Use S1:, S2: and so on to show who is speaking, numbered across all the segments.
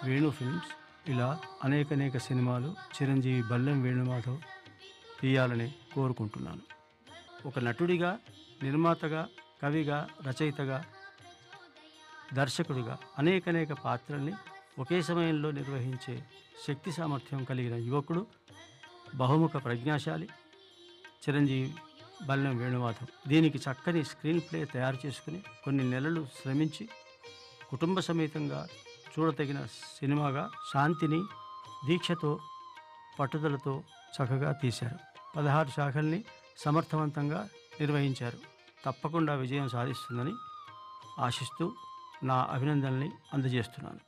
S1: Venu films ఇలా అనేక అనేక సినిమాలు చిరంజీవి బల్లెం వేణుమాధవ్ తీయాలని కోరుకుంటున్నాను ఒక నటుడిగా నిర్మాతగా కవిగా రచయితగా దర్శకుడిగా అనేక అనేక పాత్రల్ని ఒకే సమయంలో నిర్వహించే శక్తి సామర్థ్యం కలిగిన యువకుడు బహుముఖ ప్రజ్ఞాశాలి చిరంజీవి బల్లెం వేణుమాధవ్ దీనికి చక్కని స్క్రీన్ ప్లే తయారు చేసుకుని కొన్ని నెలలు శ్రమించి కుటుంబ సమేతంగా చూడతగిన సినిమాగా శాంతిని దీక్షతో పట్టుదలతో చక్కగా తీశారు పదహారు శాఖల్ని సమర్థవంతంగా నిర్వహించారు తప్పకుండా విజయం సాధిస్తుందని ఆశిస్తూ నా అభినందనల్ని అందజేస్తున్నాను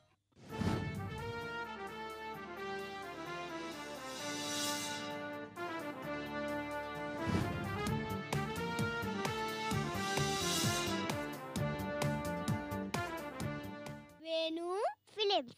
S2: వేణు ఫిలిమ్స్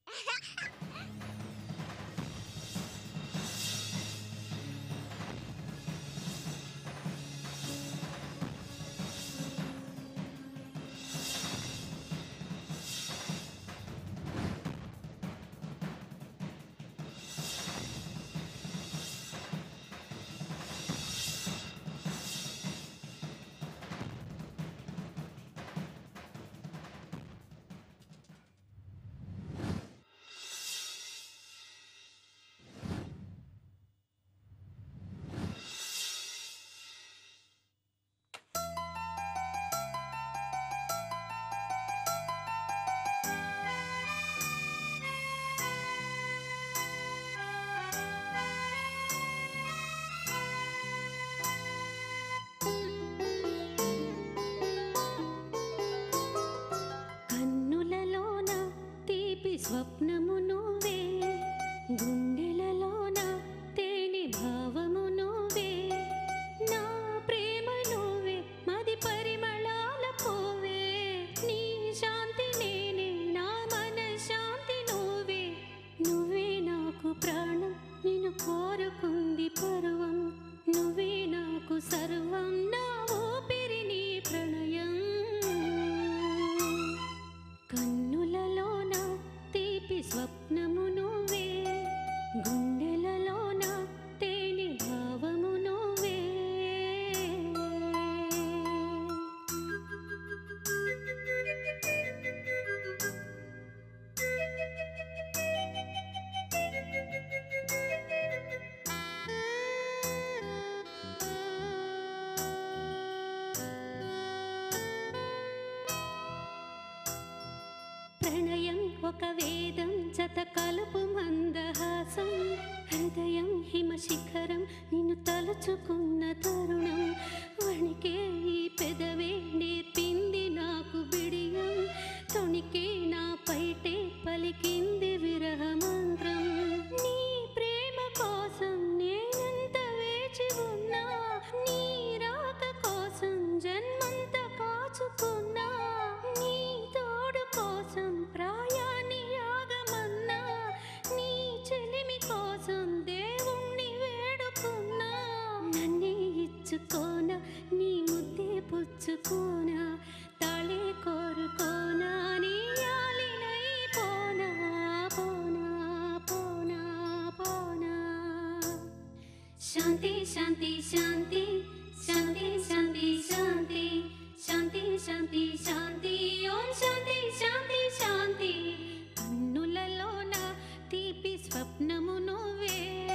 S3: కన్నులలోన తీపి స్వప్నము నువ్వే గుండెలలోన తేనె భావము నువ్వే నా ప్రేమ నువ్వే మది పరిమళాల పోవే నీ శాంతి నేనే నా మన శాంతి నువ్వే నువ్వే నాకు ప్రాణం నిన్ను కోరుకుంది పర్వం నువ్వే నాకు సర్వం నా ఊపిరి నీ ప్రణయం కన్నులలోన తీపి స్వప్నము నువ్వే గుండెలలోన తేనె భావము నువ్వే ప్రణయం ఒక వేదం జత కలుపు మందహాసం హృదయం హిమ శిఖరం నిన్ను తలుచుకున్న తరుణం వణికే ఈ పెదవే నేర్పింది నాకు బిడియం తొణికే నా పైటే పలికింది విరహ మంత్రం నీ ప్రేమ కోసం నేనెంత వేచి ఉన్నా నీ రాక కోసం జన్మంత కాచుకున్నా నీ తోడు కోసం ప్రాయాన్ని యాగమన్నా నీ చెలిమి కోసం దేవుణ్ణి వేడుకున్నా నన్నే ఇచ్చుకోనా నీ ముద్దే పుచ్చుకోనా తాళే కోరుకోనా నీ యాలినై పోనా పోనా పోనా పోనా శాంతి శాంతి శాంతి శాంతి శాంతి శాంతి శాంతి శాంతి శాంతి ఓం శాంతి శాంతి శాంతి కన్నులలోన తీపి స్వప్నము నువ్వే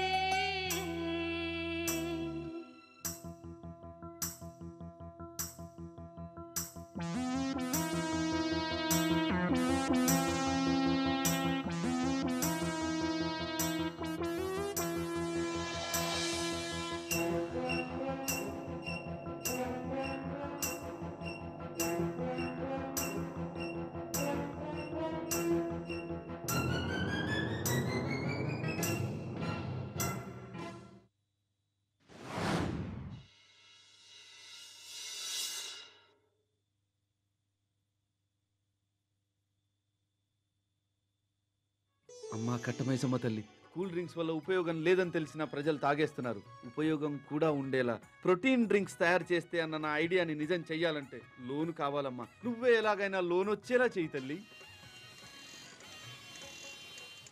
S4: అమ్మా కట్టమైసమ్మ తల్లి కూల్ డ్రింక్స్ వల్ల ఉపయోగం లేదని తెలిసిన ప్రజలు తాగేస్తున్నారు ఉపయోగం కూడా ఉండేలా ప్రోటీన్ డ్రింక్స్ తయారు చేస్తే అన్న నా ఐడియాని నిజం చెయ్యాలంటే లోన్ కావాలమ్మా నువ్వే ఎలాగైనా లోన్ వచ్చేలా చెయ్యి తల్లి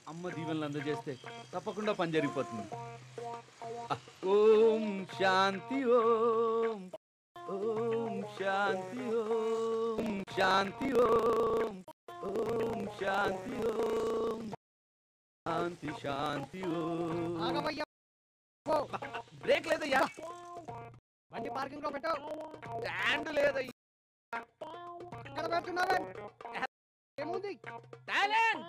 S4: అమ్మ దీవెనలు అందజేస్తే తప్పకుండా పని జరిగిపోతుంది ఆ, ఓం శాంతి ఓం ఓం శాంతి ఓం శాంతి ఓం ఓం శాంతి ఓం శాంతి శాంతి ఓం
S5: ఆగవయ్యా
S4: బ్రేక్ లేదయ్యా
S5: బండి పార్కింగ్ లో పెట్టు
S4: స్టాండ్ లేదయ్యా
S5: ఎక్కడ పెడుతున్నావే ఏముంది
S4: టాలెంట్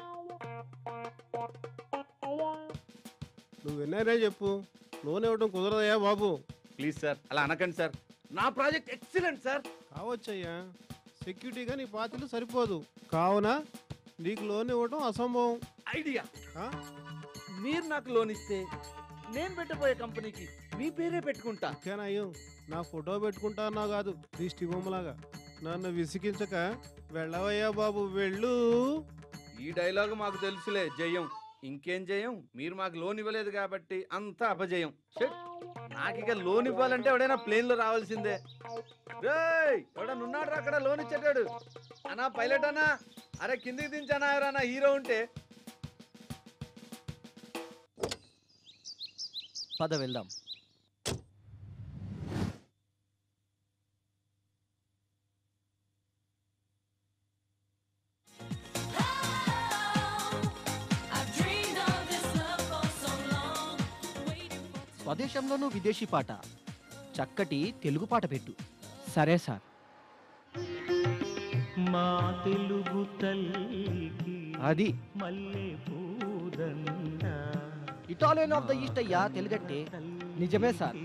S6: నువ్వు విన్నారే చెప్పు లోన్ ఇవ్వడం కుదరదయ్యా బాబు
S4: ప్లీజ్ సార్ అలా అనకండి సార్ నా ప్రాజెక్ట్ ఎక్సలెంట్ సార్
S6: కావచ్చయ్యా సెక్యూరిటీగా నీ పాతిలు సరిపోదు కావున నీకు లోన్ ఇవ్వడం అసంభవం
S4: ఐడియా
S6: ఆ?
S4: మీరు నాకు లోన్ ఇస్తే నేను పెట్టబోయే కంపెనీకి మీ పేరే పెట్టుకుంటా
S6: ఇంకేనయ్యం నా ఫోటో పెట్టుకుంటా అన్నావు కాదు దిష్టి బొమ్మలాగా నన్ను విసిగించక వెళ్ళవయ్యా బాబు వెళ్ళు
S4: ఈ డైలాగ్ మాకు తెలుసులే జయం ఇంకేం జయం మీరు మాకు లోన్ ఇవ్వలేదు కాబట్టి అంతా అపజయం షట్. నాకు ఇక లోన్ ఇవ్వాలంటే ఎవడైనా ప్లేన్ లో రావాల్సిందే రేయ్ ఎవడన్నా ఉన్నాడు అక్కడ లోన్ ఇచ్చేటాడు అన్నా పైలట్ అన్నా అరే కిందికి దించానా ఎవరన్నా హీరో ఉంటే
S5: పద వెళ్దాం స్వదేశంలోనూ విదేశీ పాట చక్కటి తెలుగు పాట పెట్టు సరే సార్
S7: మా తెలుగు తల్లికి
S5: అది
S7: మల్లె పూదండ
S5: ఇటాలియన్ ఆఫ్ ద ఈస్ట్ అయ్యా తెలుగట్టే నిజమే సార్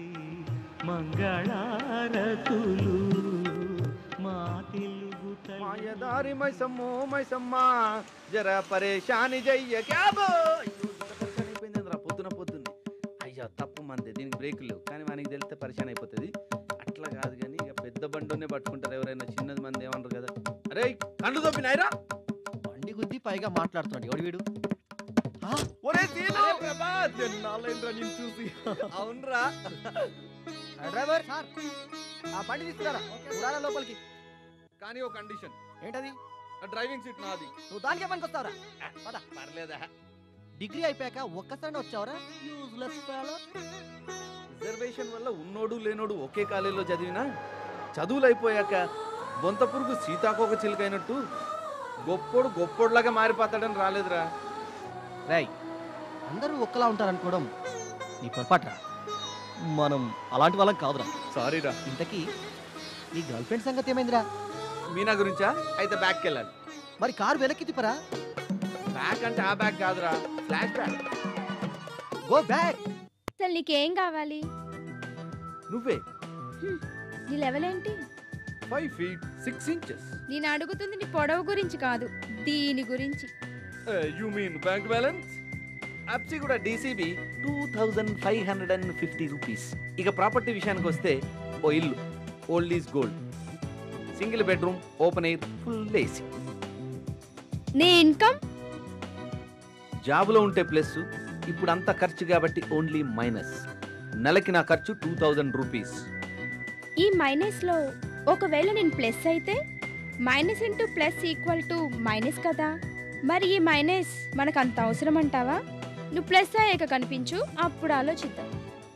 S7: మంగళారతులు మా తెలుగు తల్లి
S4: మాయదారి మైసమ్మో మైసమ్మా జర పరేషాని జయ్య క్యాబ్ అయిపోయింది పొద్దున పొద్దున్న అయ్యా తప్పు మంది దీనికి బ్రేక్ లేవు కానీ మనకి తెలిస్తే పరిశాన్ అయిపోతుంది అట్లా కాదు కానీ ఇక పెద్ద బండినే పట్టుకుంటారు ఎవరైనా చిన్నది మంది ఏమన్నారు కదా అరే కళ్ళు తప్పినాయిరా
S5: బండి గుద్ది పైగా మాట్లాడుతున్నాడు ఎవడు వీడు ఆ,
S4: ఒరే సీను ప్రభాత్ ఎన్నాళ్ళైందిరా నిన్ను చూసి అవునరా
S5: డ్రైవర్ ఆ బండి తీసుకురా ఉడాల లోపలికి
S4: కానీ ఒక కండిషన్
S5: ఏంటది
S4: డ్రైవింగ్ సీట్ నాది
S5: నువ్వు దానికే పనికి వస్తావురా పద
S4: పర్లేదా
S5: డిగ్రీ అయిపోయాక ఒక్కసారి వచ్చావురా యూజ్లెస్ ఫెలో
S4: రిజర్వేషన్ వల్ల ఉన్నోడు లేనోడు ఒకే కాలేజీలో చదివినా చదువులు అయిపోయాక బొంత పురుగు సీతాకోక చిలుకైనట్టు గొప్పోడు గొప్పోడులాగా మారిపోతాడని రాలేదురా
S5: రై అందరూ ఒక్కలా ఉంటారనుకోవడం నీ పొరపాటురా మనం అలాంటి వాళ్ళం కాదురా
S4: సారీరా
S5: ఇంతకీ నీ గర్ల్ ఫ్రెండ్ సంగతి ఏమైందిరా
S4: మీనా గురించా అయితే బ్యాక్కి వెళ్ళాలి
S5: మరి కారు వెనక్కి తిప్పరా
S4: బ్యాక్ అంటే ఆ బ్యాక్ కాదురా ఫ్లాష్ బ్యాక్
S5: గో బ్యాక్
S2: అసలు నీకేం కావాలి
S4: నువ్వే
S2: నీ లెవెల్ ఏంటి
S4: ఫైవ్ ఫీట్ సిక్స్ ఇంచెస్
S2: నేను అడుగుతుంది నీ పొడవు గురించి కాదు దీని గురించి
S4: యూ మీన్ బ్యాంక్ బ్యాలెన్స్ అప్సి కూడా DCB two thousand five hundred and fifty rupees ఇక ప్రాపర్టీ విషయానికి వస్తే ఓ ఇల్లు old is gold single bedroom open air full AC
S2: నీ ఇన్కమ్
S4: జాబులో ఉంటే ప్లస్ ఇప్పుడు అంతా ఖర్చు కాబట్టి ఓన్లీ మైనస్ నెలకి నా ఖర్చు టూ థౌజండ్ రూపీస్
S2: ఈ మైనస్ లో ఒకవేళ నేను ప్లస్ అయితే minus into plus equal to minus కదా మరి ఈ మైనస్ మనకు అంత అవసరం అంటావా నువ్వు ప్లస్ అయ్యాక కనిపించు అప్పుడు ఆలోచిద్దాం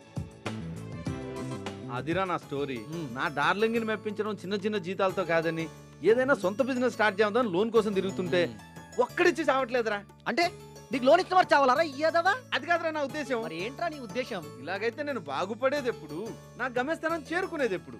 S4: అదిరా నా స్టోరీ
S5: Hmm.
S4: నా డార్లింగ్ని మెప్పించడం చిన్న చిన్న జీతాలతో కాదని ఏదైనా సొంత బిజినెస్ స్టార్ట్ చేద్దాం లోన్ కోసం తిరుగుతుంటే ఒక్కడిచ్చి చావట్లేదురా
S5: అంటే నీకు లోన్ ఇచ్చిన వారు చావాలరా ఇయ్యదవా
S4: అది కాదురా నా ఉద్దేశం
S5: మరి ఏంట్రా నీ ఉద్దేశం
S4: ఇలాగైతే నేను బాగుపడేది ఎప్పుడు నా గమ్యస్థానం చేరుకునేది ఎప్పుడు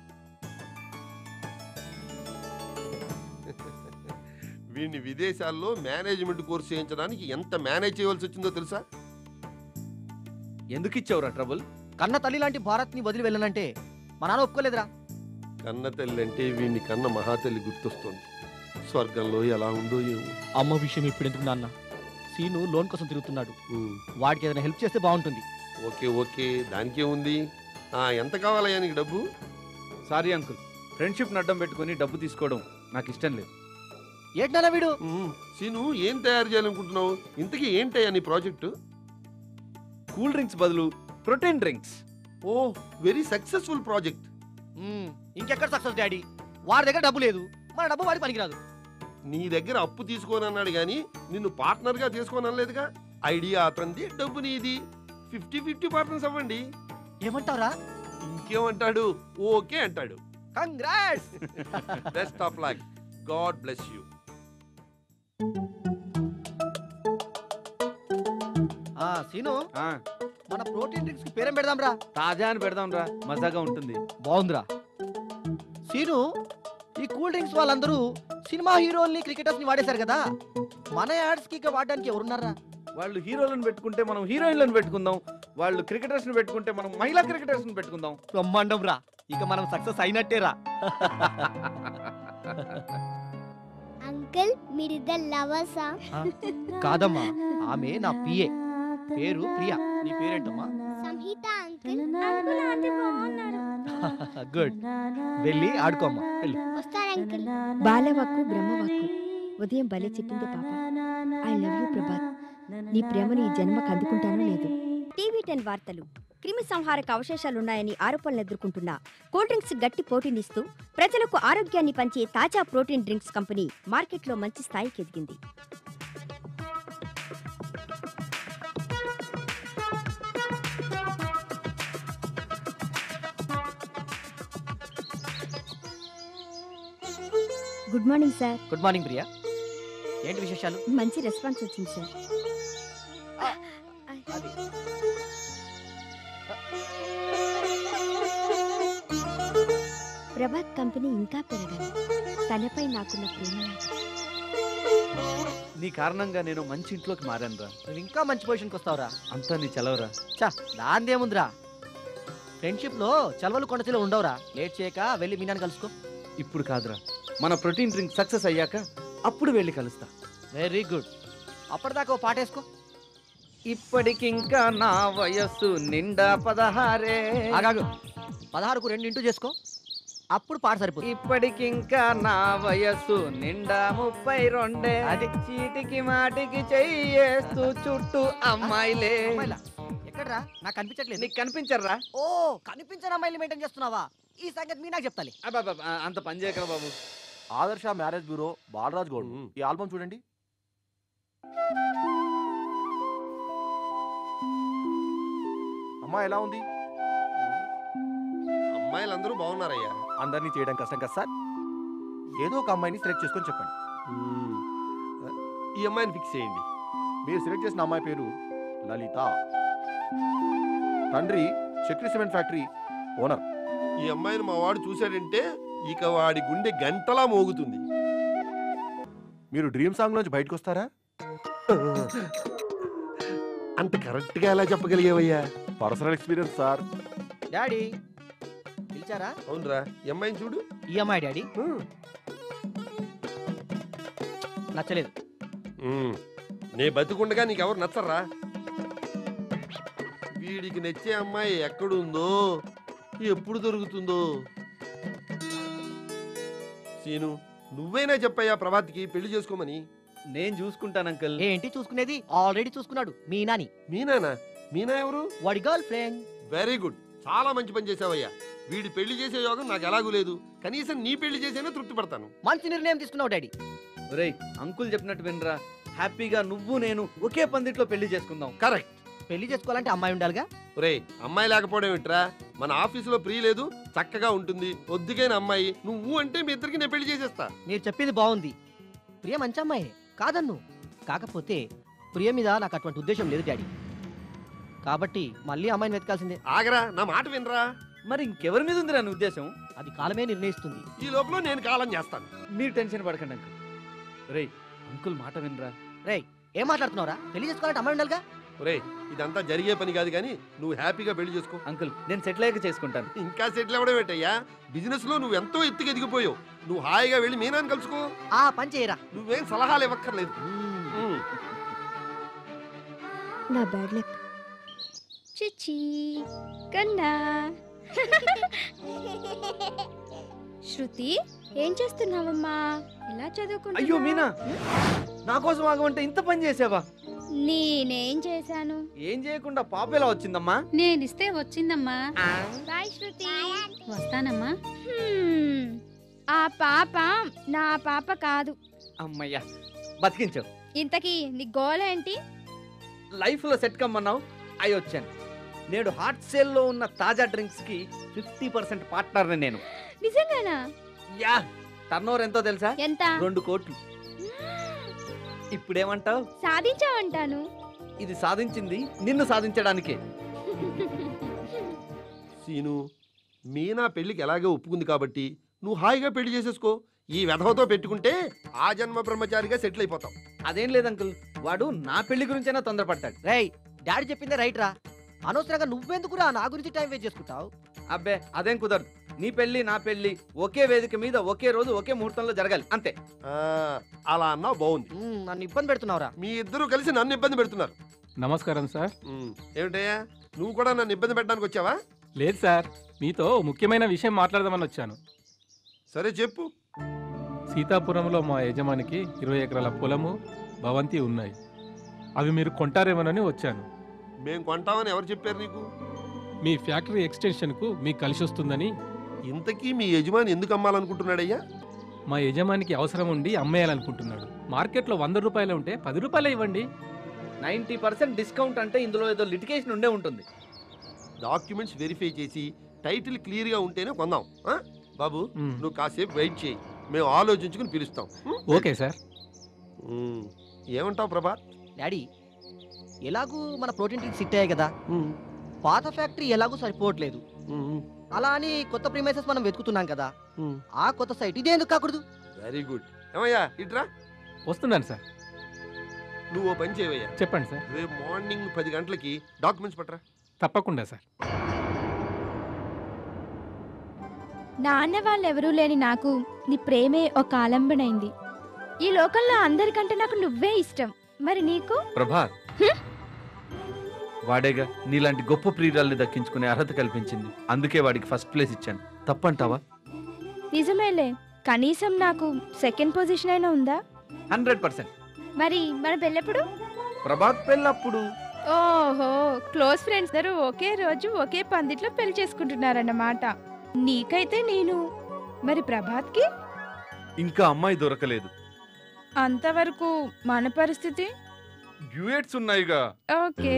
S8: వీడిని విదేశాల్లో మేనేజ్మెంట్ కోర్సు చేయించడానికి ఎంత మేనేజ్ చేయవలసి వచ్చిందో తెలుసా
S4: ఎందుకు ఇచ్చావురా ట్రబుల్
S5: కన్న తల్లి లాంటి భారత్ ని వదిలి వెళ్ళనంటే మా నాన్న ఒప్పుకోలేదురా
S8: కన్న తల్లి అంటే వీడిని కన్న మహాతల్లి గుర్తొస్తుంది స్వర్గంలో ఎలా ఉందో ఏమో
S5: అమ్మ విషయం ఇప్పుడు ఎందుకు నాన్న సీను లోన్ కోసం తిరుగుతున్నాడు
S8: ఉమ్,
S5: వాడికి ఏదైనా హెల్ప్ చేస్తే బాగుంటుంది
S8: ఓకే ఓకే దానికే ఉంది ఆ, ఎంత కావాలయ్యా నీకు డబ్బు
S4: సారీ అంకుల్ ఫ్రెండ్షిప్ అడ్డం పెట్టుకొని డబ్బు తీసుకోవడం నాకు ఇష్టం లేదు
S5: ఏంటన్నా వీడు
S8: ఉమ్, సీను ఏం తయారు చేయాలనుకుంటున్నావు ఇంతకీ ఏంటయ్యా నీ ప్రాజెక్టు
S4: కూల్ డ్రింక్స్ బదులు ప్రోటీన్ డ్రింక్స్
S8: ఓ వెరీ సక్సెస్ఫుల్ ప్రాజెక్ట్
S5: మ్మ్, ఇంకెక్కడ సక్సెస్ డాడీ వాడి దగ్గర డబ్బు లేదు మన డబ్బు వాడి పనికిరాదు
S8: నీ దగ్గర అప్పు తీసుకోని అన్నాడు కానీ నిన్ను పార్ట్నర్గా తీసుకోని అనలేదుగా ఐడియా అతనిది డబ్బు నీది ఫిఫ్టీ ఫిఫ్టీ పర్సెంట్స్ అవ్వండి
S5: ఏమంటావురా
S8: ఇంకేమంటాడు ఓకే అంటాడు
S5: congrats
S8: best of luck God bless you
S5: ఆ సీను
S4: ఆ,
S5: మన ప్రోటీన్ డ్రింక్స్ కి పేరేం పెడదాంరా
S4: తాజా అని పెడదాం రా మజాగా ఉంటుంది
S5: బాగుందిరా సీను ఈ కూల్ డ్రింక్స్ వాళ్ళందరూ సినిమా హీరోల్ని క్రికెటర్స్ ని వాడేశారు కదా మన యాడ్స్ కి ఇక వాడడానికి ఎవరున్నారా
S4: వాళ్ళు హీరోలను పెట్టుకుంటే మనం హీరోయిన్లను పెట్టుకుందాం వాళ్ళు క్రికెటర్స్ ని పెట్టుకుంటే మనం మహిళా క్రికెటర్స్ ని పెట్టుకుందాం
S5: బ్రహ్మాండం రా ఇక మనం సక్సెస్ అయినట్టేరా
S9: అంకుల్ మీరిద్దరు లవర్సా
S5: కాదమ్మా ఆమె నా పిఏ పేరు ప్రియా నీ పేరేంటమ్మా
S9: సంహిత అంకుల్
S2: అంకుల్ ఆంటీ బాగున్నారు
S5: గుడ్ వెళ్ళి ఆడుకోమ్మా వెళ్ళి
S9: వస్తారు అంకుల్
S10: బాలవాక్కు బ్రహ్మవాక్కు ఉదయం భలే చెప్పింది పాప ఐ లవ్ యూ ప్రభాత్ నీ ప్రేమను ఈ జన్మకు అందుకుంటానో లేదు
S2: టీవీ టెన్ వార్తలు క్రిమి సంహారక అవశేషాలున్నాయని ఆరోపణలు ఎదుర్కొంటున్న కూల్ డ్రింక్స్ గట్టి పోటీనిస్తూ ప్రజలకు ఆరోగ్యాన్ని పంచే తాజా ప్రోటీన్ డ్రింక్స్ కంపెనీ మార్కెట్లో మంచి స్థాయికి ఎదిగింది good morning sir
S5: good morning Priya ఏంటి విశేషాలు
S2: మంచి రెస్పాన్స్ వచ్చింది సార్
S5: అది
S2: ప్రభాత్ కంపెనీ ఇంకా పెరగాలి తనపై నాకున్న ప్రేమలాగా
S4: నీ కారణంగా నేను మంచి ఇంట్లోకి మారాను రా
S5: నువ్వు ఇంకా మంచి పొజిషన్కి వస్తావురా
S4: అంతా నీ చలవరా
S5: చా దాందేముందిరా ఫ్రెండ్షిప్ లో చలవలు కొండచిలో ఉండవురా లేట్ చేయక వెళ్ళి మీనాన్ని కలుసుకో
S4: ఇప్పుడు కాదురా మన ప్రోటీన్ డ్రింక్ సక్సెస్ అయ్యాక అప్పుడు వెళ్ళి కలుస్తా
S5: వెరీ గుడ్ అప్పటిదాకా ఓ పాటేసుకో
S4: ఇప్పటికింకా నా వయస్సు నిండా పదహారే
S5: ఆగాగు పదహారుకు రెండు ఇంటూ చేసుకో అప్పుడు పాట సరిపోతుంది
S4: ఇప్పటికింకా నా వయస్సు నిండా ముప్పై రెండే
S5: అది.
S4: చీటికి మాటికి చెయ్యేస్తూ చుట్టూ అమ్మాయిలే
S5: అమ్మాయిలా? ఎక్కడ్రా నాకు కనిపించట్లేదు
S4: నీకు కనిపించర్రా
S5: ఓ కనిపించని అమ్మాయిలు మెయింటైన్ చేస్తున్నావా ఈ సంగతి మీ నాకు చెప్తాలి
S4: అబ్బబ్బబ్బ, అంత పని చేయకరా బాబు
S11: Adarsha marriage bureau Balaraj Goud
S8: hmm.
S11: ఈ ఆల్బమ్ చూడండి అమ్మా ఎలా ఉంది
S8: అమ్మాయిలందరూ బాగున్నారయ్యా
S11: అందరినీ చేయడం కష్టం కదా సార్ ఏదో ఒక అమ్మాయిని సెలెక్ట్ చేసుకొని చెప్పండి
S8: మ్మ్. ఈ అమ్మాయిని ఫిక్స్ చేయండి
S11: మీరు సెలెక్ట్ చేసిన అమ్మాయి పేరు లలిత తండ్రి చక్రి సిమెంట్ ఫ్యాక్టరీ ఓనర్
S8: ఈ అమ్మాయిని మా వాడు చూశాడంటే ఇక వాడి గుండె గంటలా మోగుతుంది
S11: మీరు డ్రీమ్ సాంగ్ నుంచి బయటకు వస్తారా
S8: అంత కరెక్ట్ గా ఎలా చెప్పగలిగావయ్యా
S11: పర్సనల్ ఎక్స్పీరియన్స్ సార్
S5: డాడీ పిలిచారా
S8: అవునరా ఈ అమ్మాయిని చూడు
S5: ఈ అమ్మాయి డాడీ నచ్చలేదు
S8: మ్మ్. నే బతికుండగా నీకెవరు నచ్చరా వీడికి నచ్చే అమ్మాయి ఎక్కడుందో ఎప్పుడు దొరుకుతుందో సీను నువ్వైనా చెప్పయ్యా ప్రభాత్కి పెళ్లి చేసుకోమని
S4: నేను చూసుకుంటాను అంకల్
S5: ఏంటి చూసుకునేది ఆల్రెడీ చూసుకున్నాడు మీనాని
S8: మీనానా మీనా ఎవరు
S5: వాడి గర్ల్ ఫ్రెండ్
S8: వెరీ గుడ్ చాలా మంచి పని చేసావయ్యా వీడి పెళ్లి చేసే యోగం నాకు ఎలాగూ లేదు కనీసం నీ పెళ్లి చేసేనా తృప్తి పడతాను
S5: మంచి నిర్ణయం తీసుకున్నావు డాడీ
S4: ఒరేయ్ అంకుల్ చెప్పినట్టు వినరా హ్యాపీగా నువ్వు నేను ఒకే పందిట్లో పెళ్లి చేసుకుందాం
S8: కరెక్ట్
S5: పెళ్లి చేసుకోవాలంటే అమ్మాయి ఉండాలిగా
S8: ఒరేయ్ అమ్మాయి లేకపోవడం ఏంట్రా మన ఆఫీసులో ప్రియ లేదు చక్కగా ఉంటుంది ఒద్దికైన అమ్మాయి నువ్వు అంటే మీ ఇద్దరికి నేను పెళ్లి చేసేస్తా
S5: మీరు చెప్పింది బాగుంది ప్రియ మంచి అమ్మాయి కాదన్ను కాకపోతే ప్రియ మీద నాకు అటువంటి ఉద్దేశం లేదు డాడీ కాబట్టి మళ్ళీ అమ్మాయిని వెతకాల్సిందే
S8: ఆగరా నా మాట వినరా
S4: మరి ఇంకెవరి మీద ఉంది నా ఉద్దేశం
S5: అది కాలమే నిర్ణయిస్తుంది
S8: ఈ లోపల నేను కాలం చేస్తాను
S4: మీరు టెన్షన్ పడకండి అంకుల్ రేయ్ అంకుల్ మాట వినరా
S5: రేయ్ ఏం మాట్లాడుతున్నావురా పెళ్లి చేసుకోవాలంటే అమ్మాయి ఉండాలిగా
S8: ఒరేయ్ ఇదంతా జరిగే పని కాదు కానీ నువ్వు హ్యాపీగా పెళ్లి చేసుకో
S4: అంకుల్ నేను సెటిల్ అయ్యాక చేసుకుంటాను
S8: ఇంకా సెటిల్ అవ్వడం ఏంటయ్యా బిజినెస్ లో నువ్వు ఎంతో ఎత్తుకు ఎదిగిపోయావు నువ్వు హాయిగా వెళ్ళి మీనాన్ని కలుసుకో
S5: ఆ పని చేయరా
S8: నువ్వేం సలహాలు ఇవ్వక్కర్లేదు ఉమ్.
S10: నా బ్యాడ్ లక్
S2: చిచి కన్నా శృతి ఏం చేస్తున్నావమ్మా ఇలా చదువుకుంటున్నా
S4: అయ్యో మీనా నా కోసం ఆగమంటే ఇంత పని చేసావా
S2: నేనేం చేశాను
S4: ఏం చేయకుండా పాప ఎలా వచ్చిందమ్మా
S3: నేనిస్తే వచ్చిందమ్మా
S2: బాయ్ శృతి
S3: వస్తానమ్మా
S2: హ్మ్, ఆ పాప నా పాప కాదు
S4: అమ్మయ్యా బతికించావు
S2: ఇంతకీ నీ గోల్ ఏంటి
S4: లైఫ్లో సెట్ కమ్మన్నావు అయి వచ్చాను నేడు హాట్ సేల్లో ఉన్న తాజా డ్రింక్స్కి ఫిఫ్టీ పర్సెంట్ పార్ట్నర్ని నేను
S2: నిజంగానా
S4: యా టర్న్ ఓవర్ ఎంతో తెలుసా
S2: ఎంత
S4: రెండు కోట్లు ఇప్పుడేమంటావు
S2: సాధించావంటాను
S4: ఇది సాధించింది నిన్ను సాధించడానికే
S8: సీను మీనా పెళ్లికి ఎలాగే ఒప్పుకుంది కాబట్టి నువ్వు హాయిగా పెళ్లి చేసేసుకో ఈ వెధవతో పెట్టుకుంటే ఆ జన్మ బ్రహ్మచారిగా సెటిల్ అయిపోతావు
S4: అదేం లేదు అంకుల్ వాడు నా పెళ్లి గురించైనా తొందరపడతాడు
S5: రేయ్ డాడీ చెప్పిందే రైట్ రా అనవసరంగా నువ్వెందుకురా నా గురించి టైం వేస్ట్ చేసుకుంటావు
S4: అబ్బే అదేం కుదరదు నీ పెళ్లి నా పెళ్లి ఒకే వేదిక మీద ఒకే రోజు ఒకే ముహూర్తంలో జరగాలి అంతే
S8: ఆ, అలా అన్నావు బాగుంది
S5: మ్మ్, నన్ను ఇబ్బంది పెడుతున్నావురా
S8: మీ ఇద్దరు కలిసి నన్ను ఇబ్బంది పెడుతున్నారు
S12: నమస్కారం సార్
S8: ఉమ్, ఏమిటయ్యా నువ్వు కూడా నన్ను ఇబ్బంది పెట్టడానికి వచ్చావా
S12: లేదు సార్ మీతో ముఖ్యమైన విషయం మాట్లాడదామని వచ్చాను
S8: సరే చెప్పు
S12: సీతాపురంలో మా యజమానికి ఇరవై ఎకరాల పొలము భవంతి ఉన్నాయి అవి మీరు కొంటారేమోనని వచ్చాను
S8: మేం కొంటామని ఎవరు చెప్పారు నీకు
S12: మీ ఫ్యాక్టరీ ఎక్స్టెన్షన్కు మీకు కలిసి వస్తుందని
S8: ఇంతకీ మీ యజమాని ఎందుకు అమ్మాలనుకుంటున్నాడయ్యా
S12: మా యజమానికి అవసరం ఉండి అమ్మేయాలనుకుంటున్నాడు మార్కెట్లో వంద రూపాయలు ఉంటే పది రూపాయలే ఇవ్వండి
S4: నైంటీ పర్సెంట్ డిస్కౌంట్ అంటే ఇందులో ఏదో లిటికేషన్ ఉండే ఉంటుంది
S8: డాక్యుమెంట్స్ వెరిఫై చేసి టైటిల్ క్లియర్గా ఉంటేనే కొందాం ఆ? బాబు
S12: మ్మ్.
S8: నువ్వు కాసేపు వెయిట్ చేయి మేము ఆలోచించుకుని పిలుస్తాం ఉమ్?
S12: ఓకే సార్
S8: ఉమ్. ఏమంటావు ప్రభా
S5: డాడీ ఎలాగూ మన ప్రోటీన్ డ్రింక్ సిట్ అయ్యాయి కదా పాత ఫ్యాక్టరీ ఎలాగూ సరిపోవట్లేదు అలా అని కొత్త ప్రిమైసెస్ మనం వెతుకుతున్నాం కదా ఆ కొత్త సైట్ ఇదే ఎందుకు కాకూడదు
S8: వెరీ గుడ్ ఏమయ్యా ఇట్రా
S12: వస్తున్నాను సార్
S8: నువ్వు ఓ పని చేయవయ్యా
S12: చెప్పండి సార్
S8: రేపు మార్నింగ్ పది గంటలకి డాక్యుమెంట్స్ పట్టరా
S12: తప్పకుండా సార్
S2: నాన్న వాళ్ళెవరూ లేని నాకు నీ ప్రేమే ఒక ఆలంబనైంది ఈ లోకంలో అందరికంటే నాకు నువ్వే ఇష్టం మరి నీకు
S4: ప్రభాత్ వాడేగా నీలాంటి గొప్ప ప్రియురాల్ని దక్కించుకునే అర్హత కల్పించింది అందుకే వాడికి ఫస్ట్ ప్లేస్ ఇచ్చాను తప్పంటావా
S2: నిజమేలే కనీసం నాకు సెకండ్ పొజిషన్ అయినా ఉందా
S4: హండ్రెడ్ పర్సెంట్
S2: మరి మన పెళ్ళెప్పుడు
S4: ప్రభాత్ పెళ్ళప్పుడు
S2: ఓహో క్లోజ్ ఫ్రెండ్స్ ఇద్దరు ఒకే రోజు ఒకే పందిట్లో పెళ్లి చేసుకుంటున్నారన్నమాట నీకైతే నేను మరి ప్రభాత్కి
S4: ఇంకా అమ్మాయి దొరకలేదు
S2: అంతవరకు మన పరిస్థితి
S4: డ్యూయట్స్ ఉన్నాయిగా
S2: ఓకే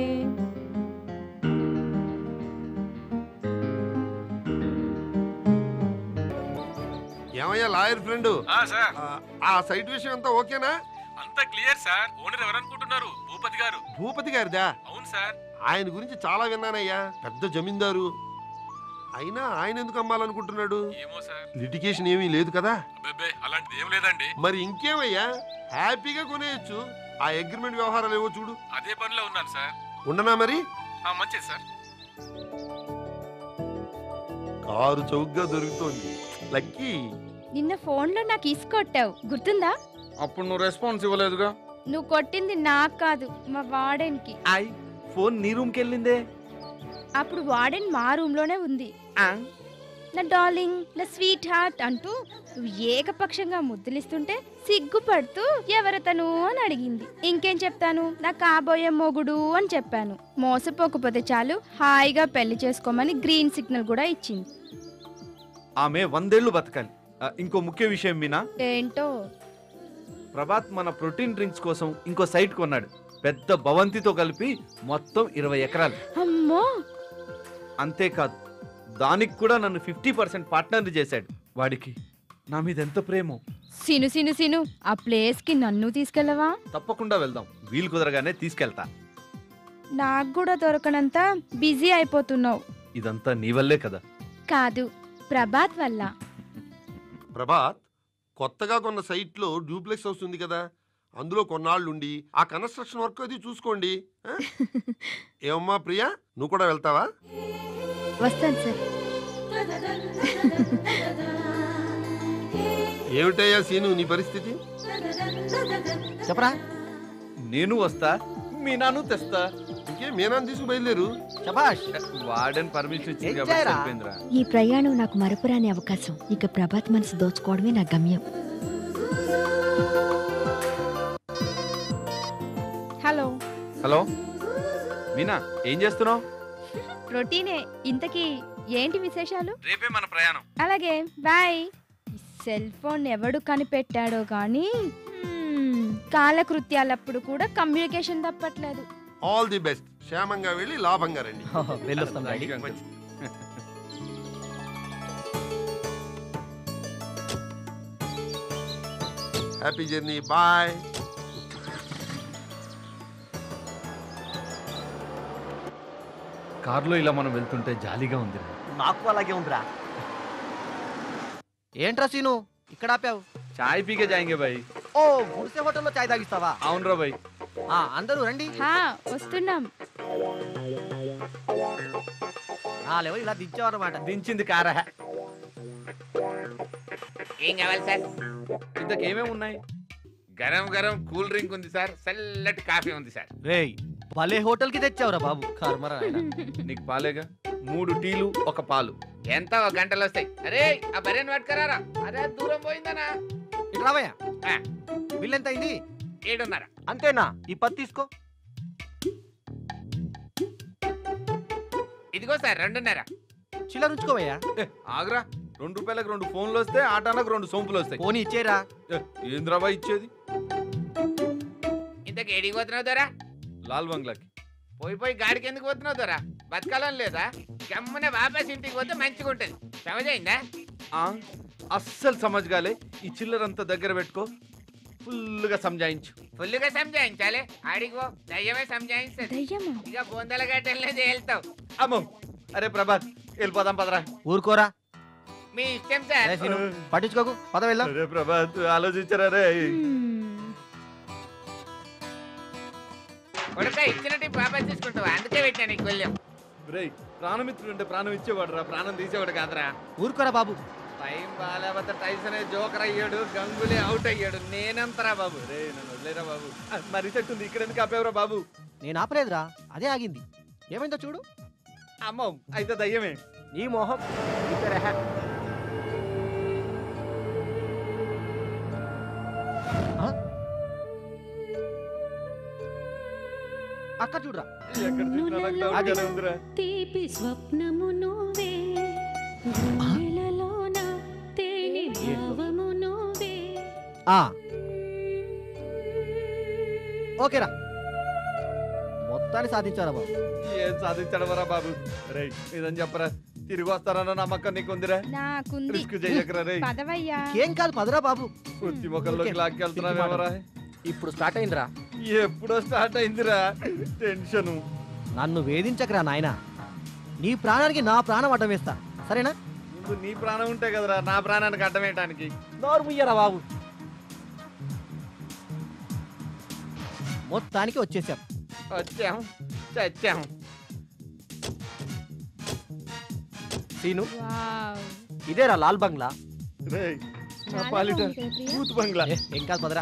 S8: ఏమయ్యా లాయర్ ఫ్రెండ్
S12: సార్
S8: ఆ సైట్ విషయం అంతా ఓకేనా
S12: అంతా క్లియర్ సార్ ఓనర్ ఎవరనుకుంటున్నారు భూపతి గారు
S8: భూపతి గారిదా
S12: అవును సార్
S8: ఆయన గురించి చాలా విన్నానయ్యా పెద్ద జమీందారు అయినా ఆయన ఎందుకు అమ్మాలనుకుంటున్నాడు
S12: ఏమో సార్
S8: లిటిగేషన్ ఏమీ లేదు కదా
S12: అబ్బే అలాంటిది ఏం లేదండి
S8: మరి ఇంకేమయ్యా హ్యాపీగా కొనేయచ్చు ఆ అగ్రిమెంట్ వ్యవహారాలు ఏవో చూడు
S12: అదే పనిలో ఉన్నాను సార్
S8: ఉండనా మరి
S12: మంచిది సార్
S8: కారు చౌకగా దొరుకుతోంది లక్కీ
S2: నిన్న ఫోన్లో నాకు ఇసుకొట్టావు గుర్తుందా
S4: అప్పుడు నువ్వు రెస్పాన్స్ ఇవ్వలేదుగా
S2: నువ్వు కొట్టింది నాకు కాదు మా వార్డెన్కి
S4: ఐ ఫోన్ నీ రూమ్కి వెళ్ళిందే
S2: అప్పుడు వార్డెన్ మా రూమ్లోనే ఉంది నా డార్లింగ్ నా స్వీట్ హార్ట్ అంటూ నువ్వు ఏకపక్షంగా ముద్దులిస్తుంటే సిగ్గుపడుతూ ఎవరతను అని అడిగింది ఇంకేం చెప్తాను నా కాబోయే మొగుడు అని చెప్పాను మోసపోకపోతే చాలు హాయిగా పెళ్లి చేసుకోమని గ్రీన్ సిగ్నల్ కూడా ఇచ్చింది
S4: ఆమె వందేళ్లు బతకాలి ఆ, ఇంకో ముఖ్య విషయం మీనా
S2: ఏంటో
S4: ప్రభాత్ మన ప్రోటీన్ డ్రింక్స్ కోసం ఇంకో సైట్ కొన్నాడు పెద్ద భవంతితో కలిపి మొత్తం ఇరవై ఎకరాలు
S2: అమ్మో
S4: అంతేకాదు దానికి కూడా నన్ను ఫిఫ్టీ పర్సెంట్ పార్ట్నర్ని చేశాడు వాడికి నా మీద ఎంత ప్రేమో
S2: సిను సిను సిను ఆ ప్లేస్కి నన్ను తీసుకెళ్ళవా
S4: తప్పకుండా వెళ్దాం వీలు కుదరగానే తీసుకెళ్తా
S2: నాకు కూడా దొరకనంత బిజీ అయిపోతున్నావు
S4: ఇదంతా నీ వల్లే కదా
S2: కాదు ప్రభాత్ వల్ల
S8: ప్రభాత్ కొత్తగా కొన్న సైట్లో డూప్లెక్స్ హౌస్ ఉంది కదా అందులో కొన్నాళ్ళు ఉండి ఆ కన్స్ట్రక్షన్ వర్క్ అది చూసుకోండి ఆ? ఏమమ్మా ప్రియా నువ్వు కూడా వెళ్తావా
S10: వస్తాను సార్
S8: ఏమిటయ్యా సీను నీ పరిస్థితి
S5: చెప్పరా
S4: నేను వస్తా మీనాను తెస్తా
S8: ఇంకే మీనాన్ని తీసుకు బయలుదేరు
S5: శబాష్
S4: వార్డెన్ పర్మిషన్ ఇచ్చింది
S5: ఏం
S4: కాబట్టి
S5: చేయరా?
S4: సరిపోయిందిరా
S10: ఈ ప్రయాణం నాకు మరపురాని అవకాశం ఇక ప్రభాత్ మనసు దోచుకోవడమే నా గమ్యం
S2: హలో
S4: హలో మీనా ఏం చేస్తున్నావు
S2: రొటీనే ఇంతకీ ఏంటి విశేషాలు
S4: రేపే మన ప్రయాణం
S2: అలాగే బాయ్ ఈ సెల్ ఫోన్ ఎవడు కనిపెట్టాడో కానీ హ్మ్, కాలకృత్యాలప్పుడు కూడా కమ్యూనికేషన్ తప్పట్లేదు
S8: ఆల్ ది బెస్ట్ క్షేమంగా వెళ్ళి లాభంగా రండి
S5: వెళ్ళొస్తాం డాడీ
S8: మంచిది. హ్యాపీ జర్నీ బాయ్
S4: కారులో ఇలా మనం వెళ్తుంటే జాలీగా ఉంది
S5: నాకు అలాగే ఉందిరా ఏంట్రా సీను ఇక్కడ ఆపావు
S4: చాయ్ పీకే జాయింగే బాయ్
S5: ఓ గుడిసె హోటల్లో చాయ్ తాగిస్తావా
S4: అవునరా బాయ్
S5: ఆ, అందరూ రండి
S2: హా వస్తున్నాం
S5: ఆ లెవెల్ ఇలా దించావన్నమాట
S4: దించింది కారా
S13: ఏం కావాలి సార్
S4: ఇంతకు ఏమేమి ఉన్నాయి
S13: గరం గరం కూల్ డ్రింక్ ఉంది సార్ చల్లటి కాఫీ ఉంది సార్
S5: రేయ్ భలే హోటల్ కి తెచ్చావురా బాబు కర్మరా నాయనా.
S4: నీకు పాలేగా మూడు టీలు ఒక పాలు
S13: ఎంత ఒక గంటలు వస్తాయి అరే ఆ బర్రెని పట్టుకరారా అరే దూరం పోయిందనా
S5: ఇటు రావయ్యా
S13: ఆ.
S5: బిల్ ఎంత అయింది
S13: ఏడున్నర
S5: అంతేనా ఈ పది తీసుకో
S13: ఇదిగో సార్ రెండున్నర
S5: చిల్లర ఉంచుకోవయ్యా
S4: ఏ, ఆగ్రా రెండు రూపాయలకు రెండు ఫోన్లు వస్తే ఆటానికి రెండు సోంపులు వస్తాయి
S5: పోనీ ఇచ్చేరా
S4: ఏ, ఏంద్రాబా ఇచ్చేది
S13: ఇంతకు ఏడికి పోతున్నావు దొరా
S4: లాల్ బంగ్లాకి
S13: పోయి పోయి గాడికి ఎందుకు పోతున్నావు దొరా బతకాలని లేదా గమ్మున వాపస్ ఇంటికి పోతే మంచిగా ఉంటుంది సమజైందా
S4: ఆ, అస్సలు సమజ్గాలే ఈ చిల్లరంతా దగ్గర పెట్టుకో ఫుల్గా సంజాయించు
S13: ఫుల్గా సంజాయించాలి ఆడికి పో దయ్యమే సంజాయిస్తుంది
S2: దయ్యమా
S13: ఇక బొందల గట్టెలనే తేలుతావు
S4: అమ్మో అరే ప్రభాత్ వెళ్ళిపోదాం పదరా
S5: ఊరుకోరా
S13: మీ ఇష్టం సార్
S5: రే సీను పట్టించుకోకు పద వెళ్దాం
S4: అరే ప్రభాత్ ఆలోచించరా రే
S13: కొడుక ఇచ్చినట్టు వాపస్ తీసుకుంటావు అందుకే పెట్టాను నీకు వెళ్ళాం
S4: రేయ్ ప్రాణమిత్రుడు అంటే ప్రాణం ఇచ్చేవాడు రా ప్రాణం తీసేవాడు కాదురా
S5: ఊరుకోరా బాబు
S4: టైం బాగాలేకపోతే టైసన్ జోకర్ అయ్యాడు గంగులే అవుట్ అయ్యాడు నేనంతరా బాబు రే నన్ను వదిలేరా బాబు ఆ, మరి సెట్ ఉంది ఇక్కడ ఎందుకు ఆపేవరా బాబు
S5: నేను ఆపలేదురా అదే ఆగింది ఏమైందో చూడు
S4: అమ్మో అయితే దయ్యమే
S5: నీ మొహం ఆ? అక్కడ చూడరా
S4: ఎక్కడ చూసినా నాకు doubt గానే ఉందిరా
S3: తీపి స్వప్నము నువ్వే గుండెలలోన తేనె భావము నువ్వే
S5: ఆ. ఓకేరా మొత్తాన్ని సాధించారా బాబు
S4: ఏం సాధించడమరా బాబు రేయ్ ఇదని చెప్పరా తిరిగి వస్తారన్న నమ్మకం నీకుందిరా
S2: నాకుంది
S4: రిస్క్ చెయ్యకరా రేయ్
S2: పదవయ్యా
S5: ఏం కాదు పదరా బాబు
S4: వృత్తి మొక్కల్లోకి లాక్కెళ్తున్నావేమరా
S5: ఇప్పుడు స్టార్ట్ అయిందిరా
S4: ఎప్పుడో స్టార్ట్ అయిందిరా టెన్షన్
S5: నన్ను వేధించకరా నాయనా నీ ప్రాణానికి నా ప్రాణం అడ్డం వేస్తా సరేనా
S4: ముందు నీ ప్రాణం ఉంటే కదరా నా ప్రాణానికి అడ్డమేయటానికి
S5: నోరు ముయ్యరా బాబు మొత్తానికి వచ్చేసాం
S13: వచ్చాం చచ్చాం
S5: సీను
S2: వావ్
S5: ఇదేరా లాల్ బంగ్లా
S4: రేయ్ నా
S2: చాలా
S4: పాలిట
S2: బాగుంది ప్రియ.
S4: బూత్ బంగ్లా
S5: ఏ, ఏం కాదు పదరా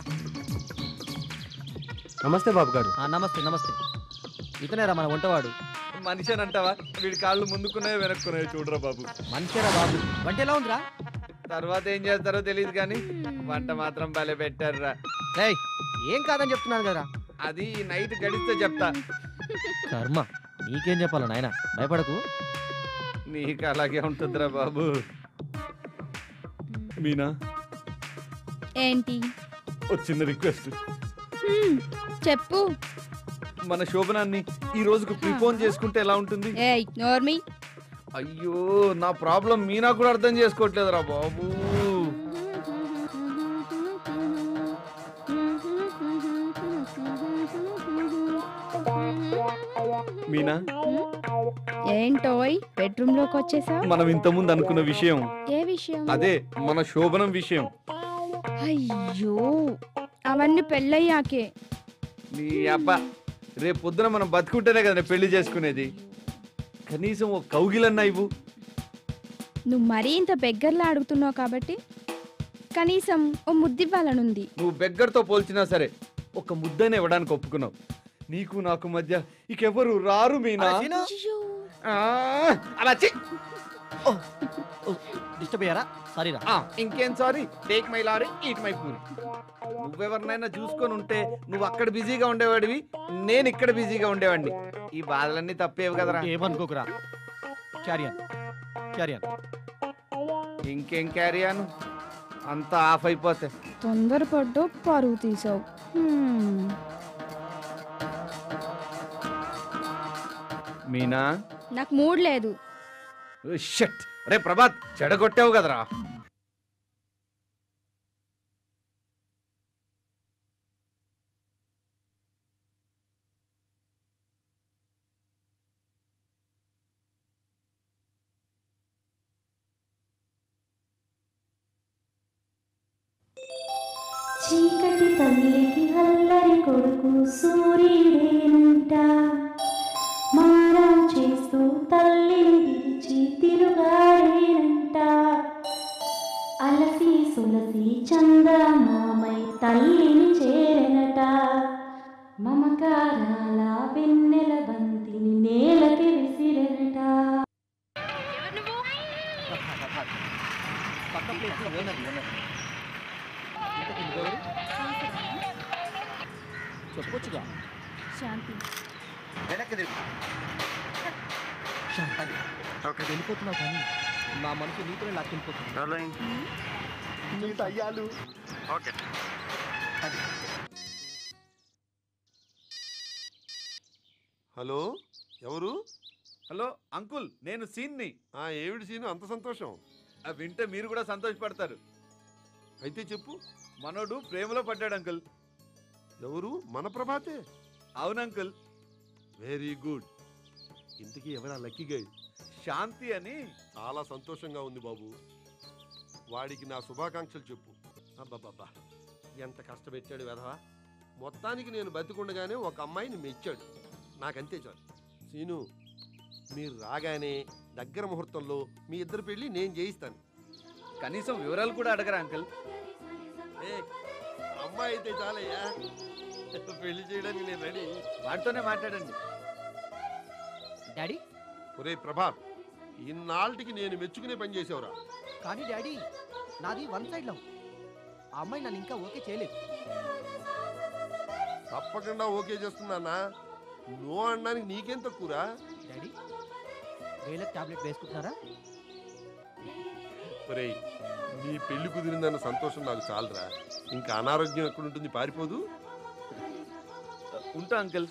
S6: నమస్తే బాబు గారు
S5: ఆ, నమస్తే నమస్తే ఇతనేరా మన వంటవాడు
S4: మనిషి అని అంటావా వీడి కాళ్ళు ముందుకున్నాయో వెనక్కున్నాయో చూడరా బాబు
S5: మంచిరా బాబు వంట ఎలా ఉందిరా
S4: తర్వాత ఏం చేస్తారో తెలియదు కానీ వంట మాత్రం భలే పెట్టారురా
S5: రేయ్ ఏం కాదని చెప్తున్నాను కదా
S4: అది ఈ నైట్ గడిస్తే చెప్తా
S5: కర్మ నీకేం చెప్పాలా నాయన భయపడకు
S4: నీకు అలాగే ఉంటుందిరా బాబు మీనా
S2: ఏంటి
S4: ఒక చిన్న రిక్వెస్ట్
S2: హ్మ్, చెప్పు
S4: మన శోభనాన్ని ఈ రోజుకు ప్రిపోన్ చేసుకుంటే ఎలా ఉంటుంది
S2: ఏయ్ నోర్మి
S4: అయ్యో నా ప్రాబ్లం మీనా కూడా అర్థం చేసుకోవట్లేదురా బాబు మీనా
S2: ఏంటోయ్ బెడ్రూమ్ లోకి వచ్చేసావు
S4: మనం ఇంతకుముందు అనుకున్న విషయం
S2: ఏ విషయం
S4: అదే మన శోభనం విషయం
S2: అయ్యో అవన్నీ పెళ్ళయ్యాకే
S4: నీ అబ్బా రేపు పొద్దున మనం బతుకుంటేనే కదా పెళ్లి చేసుకునేది కనీసం ఒక కౌగిలన్నా ఇవ్వు
S2: నువ్వు మరీ ఇంత బెగ్గర్లా అడుగుతున్నావు కాబట్టి కనీసం ఓ ముద్దివ్వాలనుంది
S4: నువ్వు బెగ్గర్తో పోల్చినా సరే ఒక ముద్దనే ఇవ్వడానికి ఒప్పుకున్నావు నీకు నాకు మధ్య ఇకెవరు రారు మీనా
S5: అరే, సీను.
S2: అయ్యో
S4: ఆ, అలా చి
S5: డిస్టర్బ్ అయ్యారా సారీరా
S4: ఆ, ఇంకేం sorry take my lorry eat my puri నువ్వెవరినైనా చూసుకొని ఉంటే నువ్వు అక్కడ బిజీగా ఉండేవాడివి నేను ఇక్కడ బిజీగా ఉండేవాడిని ఈ బాధలన్నీ తప్పేవి కదరా
S5: ఏమనుకోకురా క్యారియన్ క్యారియన్
S4: ఇంకేం క్యారియాను అంతా ఆఫ్ అయిపోతే
S2: తొందరపడ్డు పరువు తీసావు హ్మ్.
S4: మీనా
S2: నాకు మూడ్ లేదు
S4: షట్ రే ప్రభాత్ చెడగొట్టావు కదరా
S3: చీకటి తల్లికి అల్లరి కొడుకు సూర్యుడేనంట మారం చేస్తూ తల్లిని విడిచి తిరుగాడేనంట అలసి సొలసి చందమామై తల్లిని చేరనట మమకారాల వెన్నెల బంతిని నేలకి విసిరనట
S5: పక్క ప్లేస్ ఓనర్ ఓనర్ ఇంతకీ నువ్వెవరు? చెప్పొచ్చుగా
S2: శాంతి
S11: వెనక్కి తిరుగు
S5: శాంతి అక్కడ వెళ్ళిపోతున్నావు కానీ నా మనసు నీతోనే లాక్కెళ్ళిపోతుంది
S11: మిగతా అయ్యాలు
S8: ఓకే హలో ఎవరు
S4: హలో అంకుల్ నేను సీన్ని
S8: ఆ ఏమిటి సీను అంత సంతోషం
S4: ఆ వింటే మీరు కూడా సంతోషపడతారు
S8: అయితే చెప్పు
S4: మనోడు ప్రేమలో పడ్డాడు అంకుల్
S8: ఎవరు మన ప్రభాతే
S4: అవును అంకుల్
S8: వెరీ గుడ్ ఇంతకీ ఎవరా లక్కీ గైడ్
S4: శాంతి అని
S8: చాలా సంతోషంగా ఉంది బాబు వాడికి నా శుభాకాంక్షలు చెప్పు అబ్బబ్బబ్బా ఎంత కష్టపెట్టాడు వెధవా మొత్తానికి నేను బతికుండగానే ఒక అమ్మాయిని మెచ్చాడు నాకంతే చాలు సీను మీరు రాగానే దగ్గర ముహూర్తంలో మీ ఇద్దరు పెళ్ళి నేను చేయిస్తాను
S4: కనీసం వివరాలు కూడా అడగరా అంకుల్
S8: ఏ అమ్మాయి అయితే చాలయ్యా పెళ్లి చేయడానికి నేను రెడీ
S4: వాడితోనే మాట్లాడండి
S5: డాడీ
S8: ఒరే ప్రభాత్ ఇన్నాళ్ళకి నేను మెచ్చుకునే పని చేసావురా
S5: కానీ డాడీ నాది వన్ సైడ్ లవ్ ఆ అమ్మాయి నన్ను ఇంకా ఓకే చేయలేదు
S8: తప్పకుండా ఓకే చేస్తున్నానా నో అనడానికి నీకేం తక్కువరా
S5: డాడీ వేలకు టాబ్లెట్ వేసుకుంటున్నారా
S8: ఒరేయ్ నీ పెళ్లి కుదిరిందన్న సంతోషం నాకు చాలరా ఇంకా అనారోగ్యం ఎక్కడుంటుంది పారిపోదు
S4: ఉంటా అంకుల్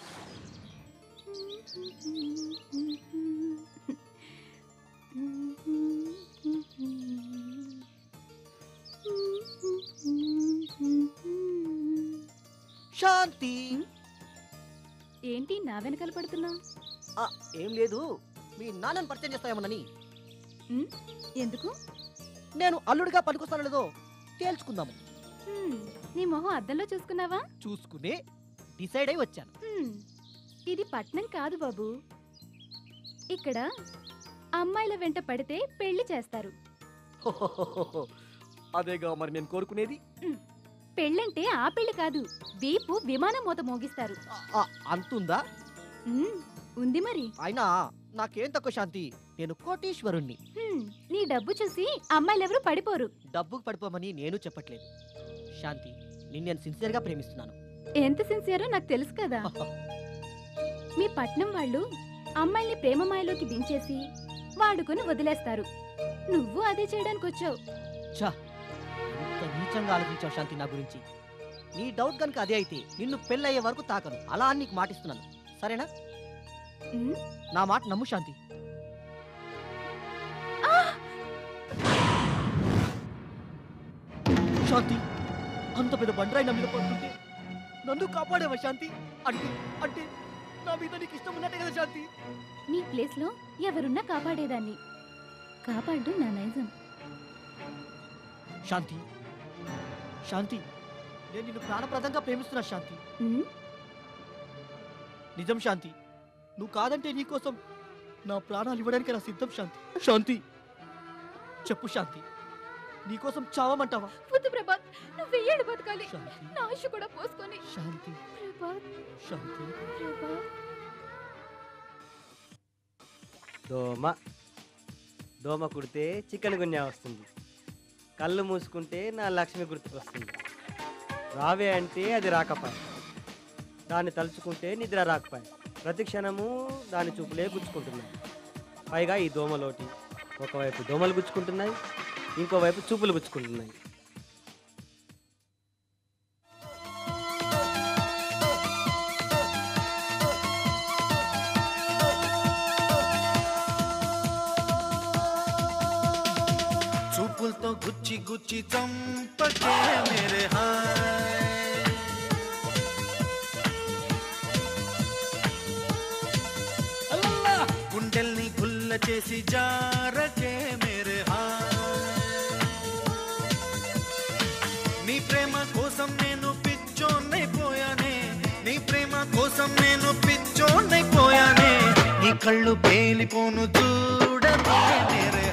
S5: శాంతి
S2: ఏంటి నా వెనకాల పడుతున్నావు
S5: ఆ, ఏం లేదు మీ నాన్నని పరిచయం చేస్తాయేమోనని
S2: ఎందుకు
S5: నేను అల్లుడిగా పనికొస్తానో లేదో తేల్చుకుందాము
S2: హ్మ్, నీ మొహం అద్దంలో చూసుకున్నావా
S5: చూసుకునే డిసైడ్ అయి వచ్చాను
S2: హ్మ్, ఇది పట్నం కాదు బాబు ఇక్కడ అమ్మాయిల వెంట పడితే పెళ్లి చేస్తారు
S5: అదేగా మరి నేను కోరుకునేది
S2: పెళ్ళంటే ఆ పెళ్లి కాదు వీపు విమానం మూత మోగిస్తారు
S5: ఆ, అంతుందా
S2: హ్మ్, ఉంది మరి
S5: అయినా నాకేం తక్కువ శాంతి నేను కోటీశ్వరుణ్ణి
S2: హ్మ్, నీ డబ్బు చూసి అమ్మాయిలెవరూ పడిపోరు
S5: డబ్బుకు పడిపోమని నేను చెప్పట్లేదు శాంతి నిన్ను నేను సిన్సియర్గా ప్రేమిస్తున్నాను
S2: ఎంత సిన్సియరో నాకు తెలుసు కదా మీ పట్నం వాళ్ళు అమ్మాయిల్ని ప్రేమమాయలోకి దించేసి వాడుకొని వదిలేస్తారు నువ్వు అదే చేయడానికి వచ్చావు
S5: ఛా ఎంత నీచంగా ఆలోచించావు శాంతి నా గురించి నీ డౌట్ కనుక అదే అయితే నిన్ను పెళ్ళయ్యే వరకు తాకను అలా అని నీకు మాటిస్తున్నాను సరేనా
S2: ఉమ్,
S5: నా మాట నమ్ము శాంతి శాంతి అంత పెద్ద బండరాయి నా మీద పడుతుంటే నన్ను కాపాడేవా శాంతి అంటే అంటే నా మీద నీకు ఇష్టం ఉన్నట్టే కదా శాంతి
S2: నీ ప్లేస్లో ఎవరున్నా కాపాడేదాన్ని కాపాడు నా నైజం
S5: శాంతి శాంతి నేను నిన్ను ప్రాణప్రదంగా ప్రేమిస్తున్నా శాంతి
S2: ఉమ్,
S5: నిజం శాంతి నువ్వు కాదంటే నీకోసం నా ప్రాణాలు ఇవ్వడానికి నా సిద్ధం శాంతి శాంతి చెప్పు శాంతి నీకోసం చావమంటావా
S2: వద్దు ప్రభాత్ నువ్వు వెయ్యేళ్ళు బతకాలి
S5: శాంతి
S2: నా ఆశ కూడా పోసుకొని
S5: శాంతి
S2: ప్రభాత్
S5: శాంతి
S2: ప్రభాత్
S14: దోమ దోమ కుడితే చికెన్ గున్యా వస్తుంది కళ్ళు మూసుకుంటే నా లక్ష్మి గుర్తుకొస్తుంది రావే అంటే అది రాకపాయ దాన్ని తలుచుకుంటే నిద్ర రాకపాయ ప్రతి క్షణము దాని చూపులే గుచ్చుకుంటున్నాయి పైగా ఈ దోమలోటి ఒకవైపు దోమలు గుచ్చుకుంటున్నాయి ఇంకోవైపు చూపులు గుచ్చుకుంటున్నాయి
S15: చేసి జారకే మేరే నీ ప్రేమ కోసం నేను పిచ్చోన్నైపోయానే నీ ప్రేమ కోసం నేను పిచ్చోన్నైపోయానే నీ కళ్ళు పేలిపోను చూడకే మేరే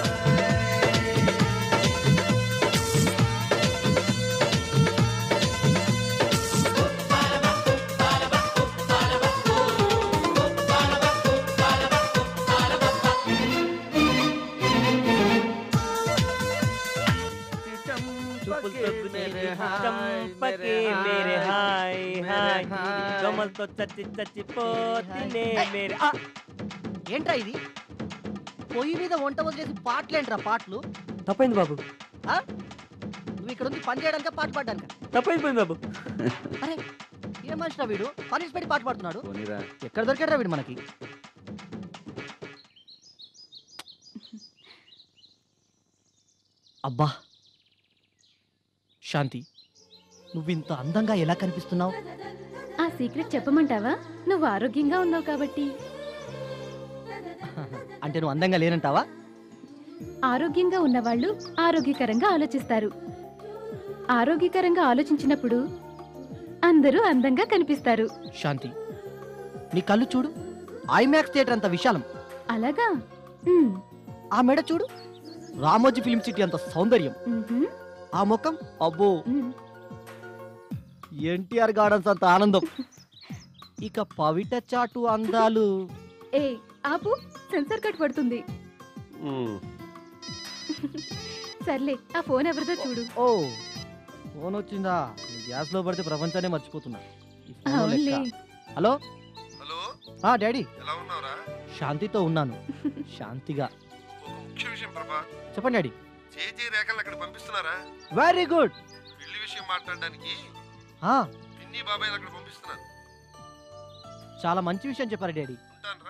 S14: చంపకే మేరే హాయ్ హాయ్ దోమలతో చచ్చి చచ్చిపోతినే మేరే ఆ!
S5: ఏంట్రా ఇది పొయ్యి మీద వంట వదిలేసి పాటలేంట్రా పాటలు
S14: తప్పైంది బాబు
S5: ఆ? నువ్వు ఇక్కడ ఉంది పని చేయడానిక పాట పాడడానిక
S14: తప్పైపోయింది బాబు
S5: అరే ఏం మనిషిరా వీడు పనిష్ పెట్టి పాట పాడుతున్నాడు
S4: పోనీరా
S5: ఎక్కడ దొరికాడురా వీడు మనకి అబ్బా శాంతి నువ్వింత అందంగా ఎలా కనిపిస్తున్నావు
S16: ఆ సీక్రెట్ చెప్పమంటావా నువ్వు ఆరోగ్యంగా ఉన్నావు కాబట్టి
S5: అంటే నువ్వు అందంగా లేనంటావా
S16: ఆరోగ్యంగా ఉన్నవాళ్ళు ఆరోగ్యకరంగా ఆలోచిస్తారు ఆరోగ్యకరంగా ఆలోచించినప్పుడు అందరూ అందంగా కనిపిస్తారు
S5: శాంతి నీ కళ్ళు చూడు ఐమాక్స్ థియేటర్ అంత విశాలం
S16: అలాగా ఉమ్,
S5: ఆ మెడ చూడు రామోజీ ఫిల్మ్ సిటీ అంత సౌందర్యం
S16: మ్హూ,
S5: ఆ ముఖం అబ్బో
S16: ఉమ్.
S5: ఎన్టీఆర్ గార్డెన్స్ అంత ఆనందం ఇక పవిట చాటు అందాలు
S16: ఏ ఆపు సెన్సర్ కట్ పడుతుంది సర్లే ఆ ఫోన్ ఎవరిదో చూడు
S5: ఓ ఫోన్ వచ్చిందా గ్యాస్ లో పడితే ప్రపంచాన్ని మర్చిపోతున్నా ఈ ఫోన్
S16: అవునులే
S5: లెక్క. హలో
S8: హలో
S5: ఆ డాడీ
S8: ఎలా ఉన్నావురా
S5: శాంతితో ఉన్నాను శాంతిగా
S8: ఒక ముఖ్య విషయం ప్రభా
S5: చెప్పండి డాడీ
S8: జేజే రేఖలు అక్కడ పంపిస్తున్నారా
S5: వెరీ గుడ్
S8: పెళ్లి విషయం మాట్లాడడానికి
S5: ఆ
S8: పిన్ని బాబాయ్ అక్కడ పంపిస్తున్నారు
S5: చాలా మంచి విషయం చెప్పారు డాడీ
S8: ఉంటానరా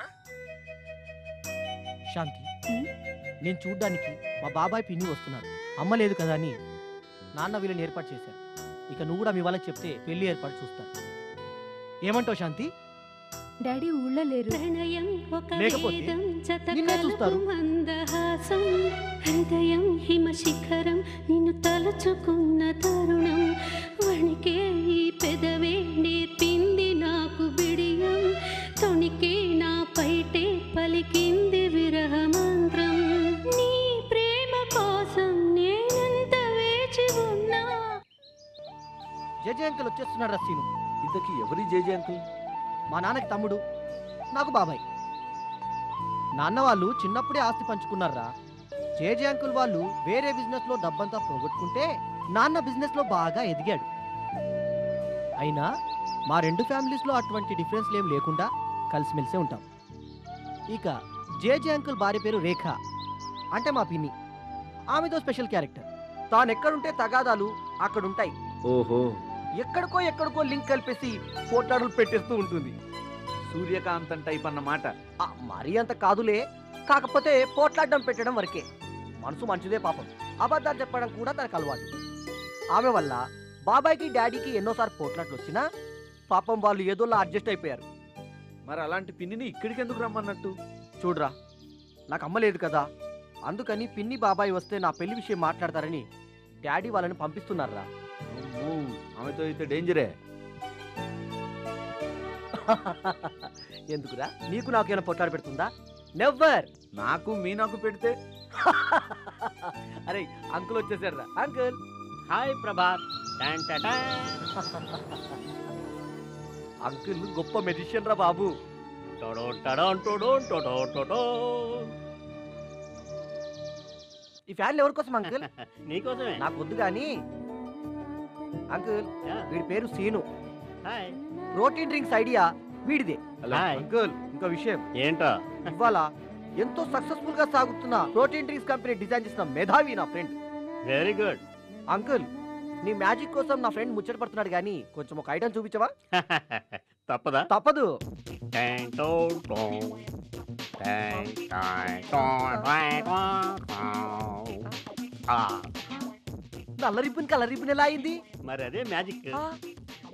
S5: శాంతి నేను చూడ్డానికి మా బాబాయ్ పిన్ని వస్తున్నారు అమ్మ లేదు కదా అని నాన్న వీళ్ళని ఏర్పాటు చేశారు ఇక నువ్వు కూడా మీ వాళ్ళకి చెప్తే పెళ్లి ఏర్పాటు చూస్తారు ఏమంటావు శాంతి
S16: డాడీ ఊళ్ళో లేరు
S5: లేకపోతే నిన్నే చూస్తారు
S17: మందహాసం హృదయం హిమశిఖరం నిన్ను తలుచుకున్న తరుణం వణికే ఈ పెదవే నేర్పింది నాకు బిడియం తొణికే నా పైటే పలికింది విరహ మంత్రం నీ ప్రేమ కోసం నేనెంత వేచి ఉన్నా
S5: జేజే అంకుల్ వచ్చేస్తున్నాడు రసీను
S4: ఇంతకీ ఎవరి జేజే అంకుల్
S5: మా నాన్నకి తమ్ముడు నాకు బాబాయ్ నాన్న వాళ్ళు చిన్నప్పుడే ఆస్తి పంచుకున్నారా జేజే అంకుల్ వాళ్ళు వేరే బిజినెస్ లో డబ్బంతా పోగొట్టుకుంటే నాన్న బిజినెస్ లో బాగా ఎదిగాడు అయినా మా రెండు ఫ్యామిలీస్ లో అటువంటి డిఫరెన్స్ ఏం లేకుండా కలిసిమెలిసే ఉంటాం ఇక జేజే అంకుల్ భార్య పేరు రేఖ అంటే మా పిన్ని ఆమెతో స్పెషల్ క్యారెక్టర్ తాను ఎక్కడుంటే తగాదాలు అక్కడుంటాయి
S4: ఓహో
S5: ఎక్కడికో ఎక్కడికో లింక్ కలిపేసి పోట్లాడులు పెట్టేస్తూ ఉంటుంది
S4: సూర్యకాంతం టైప్ అన్నమాట
S5: ఆ, మరీ అంత కాదులే కాకపోతే పోట్లాడడం పెట్టడం వరకే మనసు మంచిదే పాపం అబద్ధాలు చెప్పడం కూడా తనకు అలవాటు ఆమె వల్ల బాబాయ్కి డాడీకి ఎన్నోసార్లు పోట్లాట్లు వచ్చినా పాపం వాళ్ళు ఏదోలా అడ్జస్ట్ అయిపోయారు
S4: మరి అలాంటి పిన్నిని ఇక్కడికి ఎందుకు రమ్మన్నట్టు
S5: చూడరా నాకు అమ్మ లేదు కదా అందుకని పిన్ని బాబాయ్ వస్తే నా పెళ్లి విషయం మాట్లాడతారని డాడీ వాళ్ళని పంపిస్తున్నారా
S4: అమ్మో, ఆమెతో అయితే డేంజరే
S5: ఎందుకురా నీకు నాకేమైనా పొట్లాడు పెడుతుందా నెవ్వర్
S4: నాకు మీ నాకు పెడితే
S5: అరే అంకుల్ వచ్చేసారా అంకుల్
S14: హాయ్ ప్రభాత్ టాన్ టా టా.
S5: అంకుల్ గొప్ప మెజిషియన్ రా బాబు
S14: టొడోన్ టడోన్ టొడోన్ టొడోన్ టొడోన్.
S5: ఈ ఫ్యాన్లు ఎవరి కోసం అంకుల్
S14: నీకోసమే
S5: నాకు వద్దు కానీ అంకుల్ వీడి పేరు Seenu
S14: hi
S5: protein drinks idea వీడిదే
S14: హాయ్.
S5: అంకుల్ ఇంకో విషయం
S14: ఏంటో
S5: ఇవాళ ఎంతో సక్సెస్ఫుల్ గా సాగుతున్న ప్రోటీన్ డ్రింక్స్ కంపెనీ డిజైన్ చేసిన మేధావి నా ఫ్రెండ్
S14: వెరీ గుడ్
S5: అంకుల్ నీ మ్యాజిక్ కోసం నా ఫ్రెండ్ ముచ్చట పడుతున్నాడు కానీ కొంచెం ఒక ఐటమ్ చూపించవా
S14: తప్పదా
S5: తప్పదు
S14: టైన్ టోన్ టోన్. టైన్ టైన్ టోన్ టైన్ టోన్ టోన్. ఆ,
S5: నల్ల రిబ్బన్ కలర్ రిబ్బన్ ఎలా అయింది
S14: మరి అదే మ్యాజిక్
S5: ఆ,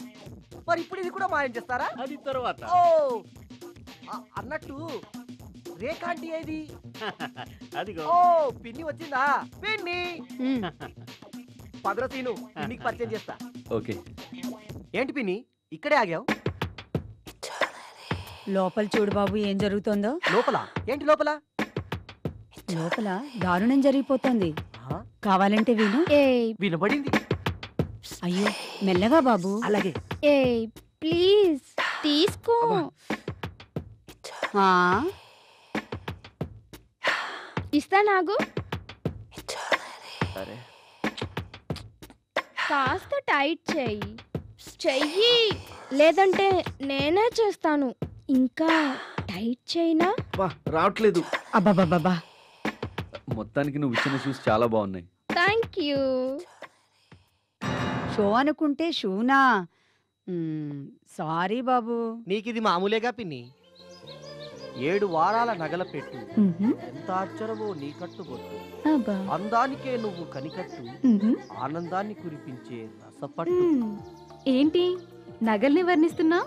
S5: మరి ఇప్పుడు ఇది కూడా మాయం చేస్తారా
S14: అది తర్వాత
S5: ఓ ఆ, అన్నట్టు రేఖాంటి ఏది
S18: అదిగో
S5: ఓ పిన్ని వచ్చిందా పిన్ని పదరసీను పిన్నికి పరిచయం చేస్తా
S18: ఓకే
S5: ఏంటి పిన్ని ఇక్కడే ఆగావు
S19: లోపల చూడు బాబు ఏం జరుగుతోందో
S5: లోపల ఏంటి లోపల
S19: లోపల దారుణం జరిగిపోతోంది కావాలంటే విను
S5: వినబడింది
S19: అయ్యో మెల్లగా బాబు
S5: అలాగే
S2: ఏ ప్లీజ్ తీసుకో
S19: ఆ,
S2: ఇస్తా నాగు
S5: సరే
S2: కాస్త టైట్ చెయ్యి చెయ్యి లేదంటే నేనే చేస్తాను ఇంకా టైట్ చేయనా
S4: బా రావట్లేదు
S19: అబ్బబ్బబ్బబ్బా
S4: మొత్తానికి నువ్వు ఇచ్చిన షూస్ చాలా బాగున్నాయి
S2: థ్యాంక్ యూ
S19: షో అనుకుంటే షూనా మ్, సారీ బాబు
S5: నీకిది మామూలేగా పిన్ని ఏడు వారాల నగల పెట్టు
S19: మ్హూ.
S5: ఎంత ఆశ్చర్యమో నీ కట్టుబొట్టు
S19: అబ్బా.
S5: అందానికే నువ్వు కనికట్టు
S16: మ్హూ.
S5: ఆనందాన్ని కురిపించే రసపట్టు
S16: మ్, ఏంటి నగల్ని వర్ణిస్తున్నావు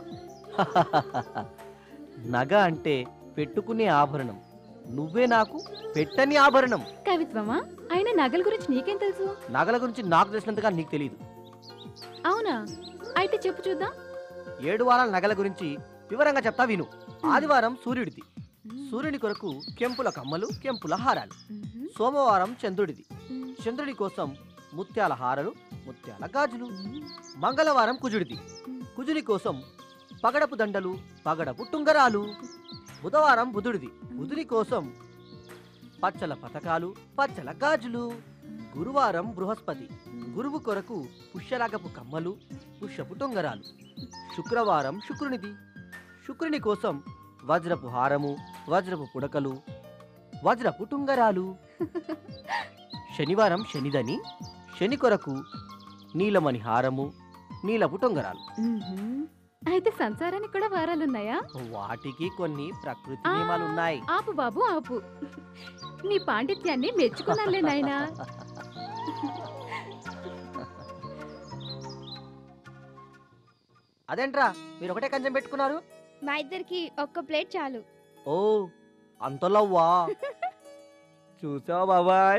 S5: నగ అంటే పెట్టుకునే ఆభరణం నువ్వే నాకు పెట్టని ఆభరణం
S16: కవిత్వమా అయినా నగల గురించి నీకేం తెలుసు
S5: నగల గురించి నాకు తెలిసినంతగా నీకు తెలియదు
S16: అవునా అయితే చెప్పు చూద్దాం
S5: ఏడు వారాల నగల గురించి వివరంగా చెప్తా విను ఆదివారం సూర్యుడిది సూర్యుని కొరకు కెంపుల కమ్మలు కెంపుల హారాలు సోమవారం చంద్రుడిది చంద్రుడి కోసం ముత్యాల హారలు ముత్యాల గాజులు మంగళవారం కుజుడిది కుజుని కోసం పగడపు దండలు పగడపు టుంగరాలు బుధవారం బుధుడిది బుధుని కోసం పచ్చల పథకాలు పచ్చల గాజులు గురువారం బృహస్పతి గురువు కొరకు పుష్యరాగపు కమ్మలు పుష్యపు టుంగరాలు శుక్రవారం శుక్రునిది శుక్రుని కోసం వజ్రపు హారము వజ్రపు పుడకలు వజ్రపు టుంగరాలు శనివారం శనిదని శని కొరకు నీలమణి హారము నీలపు టుంగరాలు
S16: మ్హూ. అయితే సంసారానికి కూడా వారాలున్నాయా
S5: వాటికి కొన్ని ప్రకృతి
S16: ఆ,
S5: నియమాలు ఉన్నాయి
S16: ఆపు బాబు ఆపు నీ పాండిత్యాన్ని మెచ్చుకున్నానులే నాయనా
S5: అదేంట్రా మీరు ఒకటే కంచం పెట్టుకున్నారు
S2: మా ఇద్దరికి ఒక్క ప్లేట్ చాలు
S5: ఓ అంతలవ్వా చూసావా బాబాయ్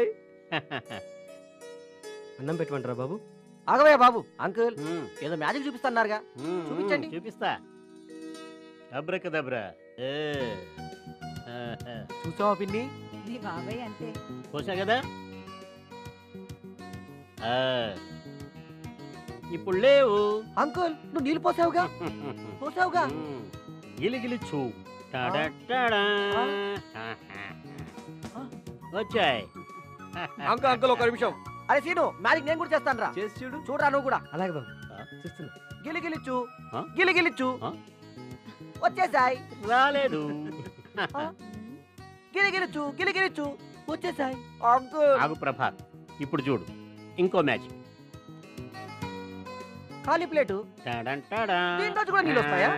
S14: అన్నం పెట్టమంటారా బాబు
S5: ఆగవయ్యా బాబు అంకుల్ ఏదో మ్యాజిక్ చూపిస్తున్నారుగా చూపించండి
S18: చూపిస్తా అబ్రకదబ్రా ఏ. ఆహా.
S5: చూసావా పిన్ని
S19: నీ బాబాయ్ అంతే
S18: పోసా కదా ఆ. ఇప్పుడు లేవు
S5: అంకుల్ నువ్వు నీళ్ళు పోసావుగా పోసావుగా
S18: గిలిగిలి చూ టాడా టాడా. వచ్చాయి
S5: అంకుల్ అంకుల్ ఒక నిమిషం అరే సీను మ్యాజిక్ నేను కూడా చేస్తాను రా
S4: చేసి చూడు
S5: చూడరా నువ్వు కూడా
S14: అలాగే బాబు చూస్తున్నా
S5: గిలిగిలిచ్చు
S18: ఆ?
S5: గిలిగిలిచ్చు
S18: ఆ?
S5: వచ్చేసాయి
S18: రాలేదు
S5: గిలిగిలిచ్చు గిలిగిలిచ్చు వచ్చేసాయి అంకుల్
S18: ఆగు ప్రభాత్ ఇప్పుడు చూడు ఇంకో మ్యాజిక్
S5: ఖాళీ ప్లేటు
S18: టాడన్ టాడా.
S5: దీంట్లో కూడా నీళ్ళు వస్తాయా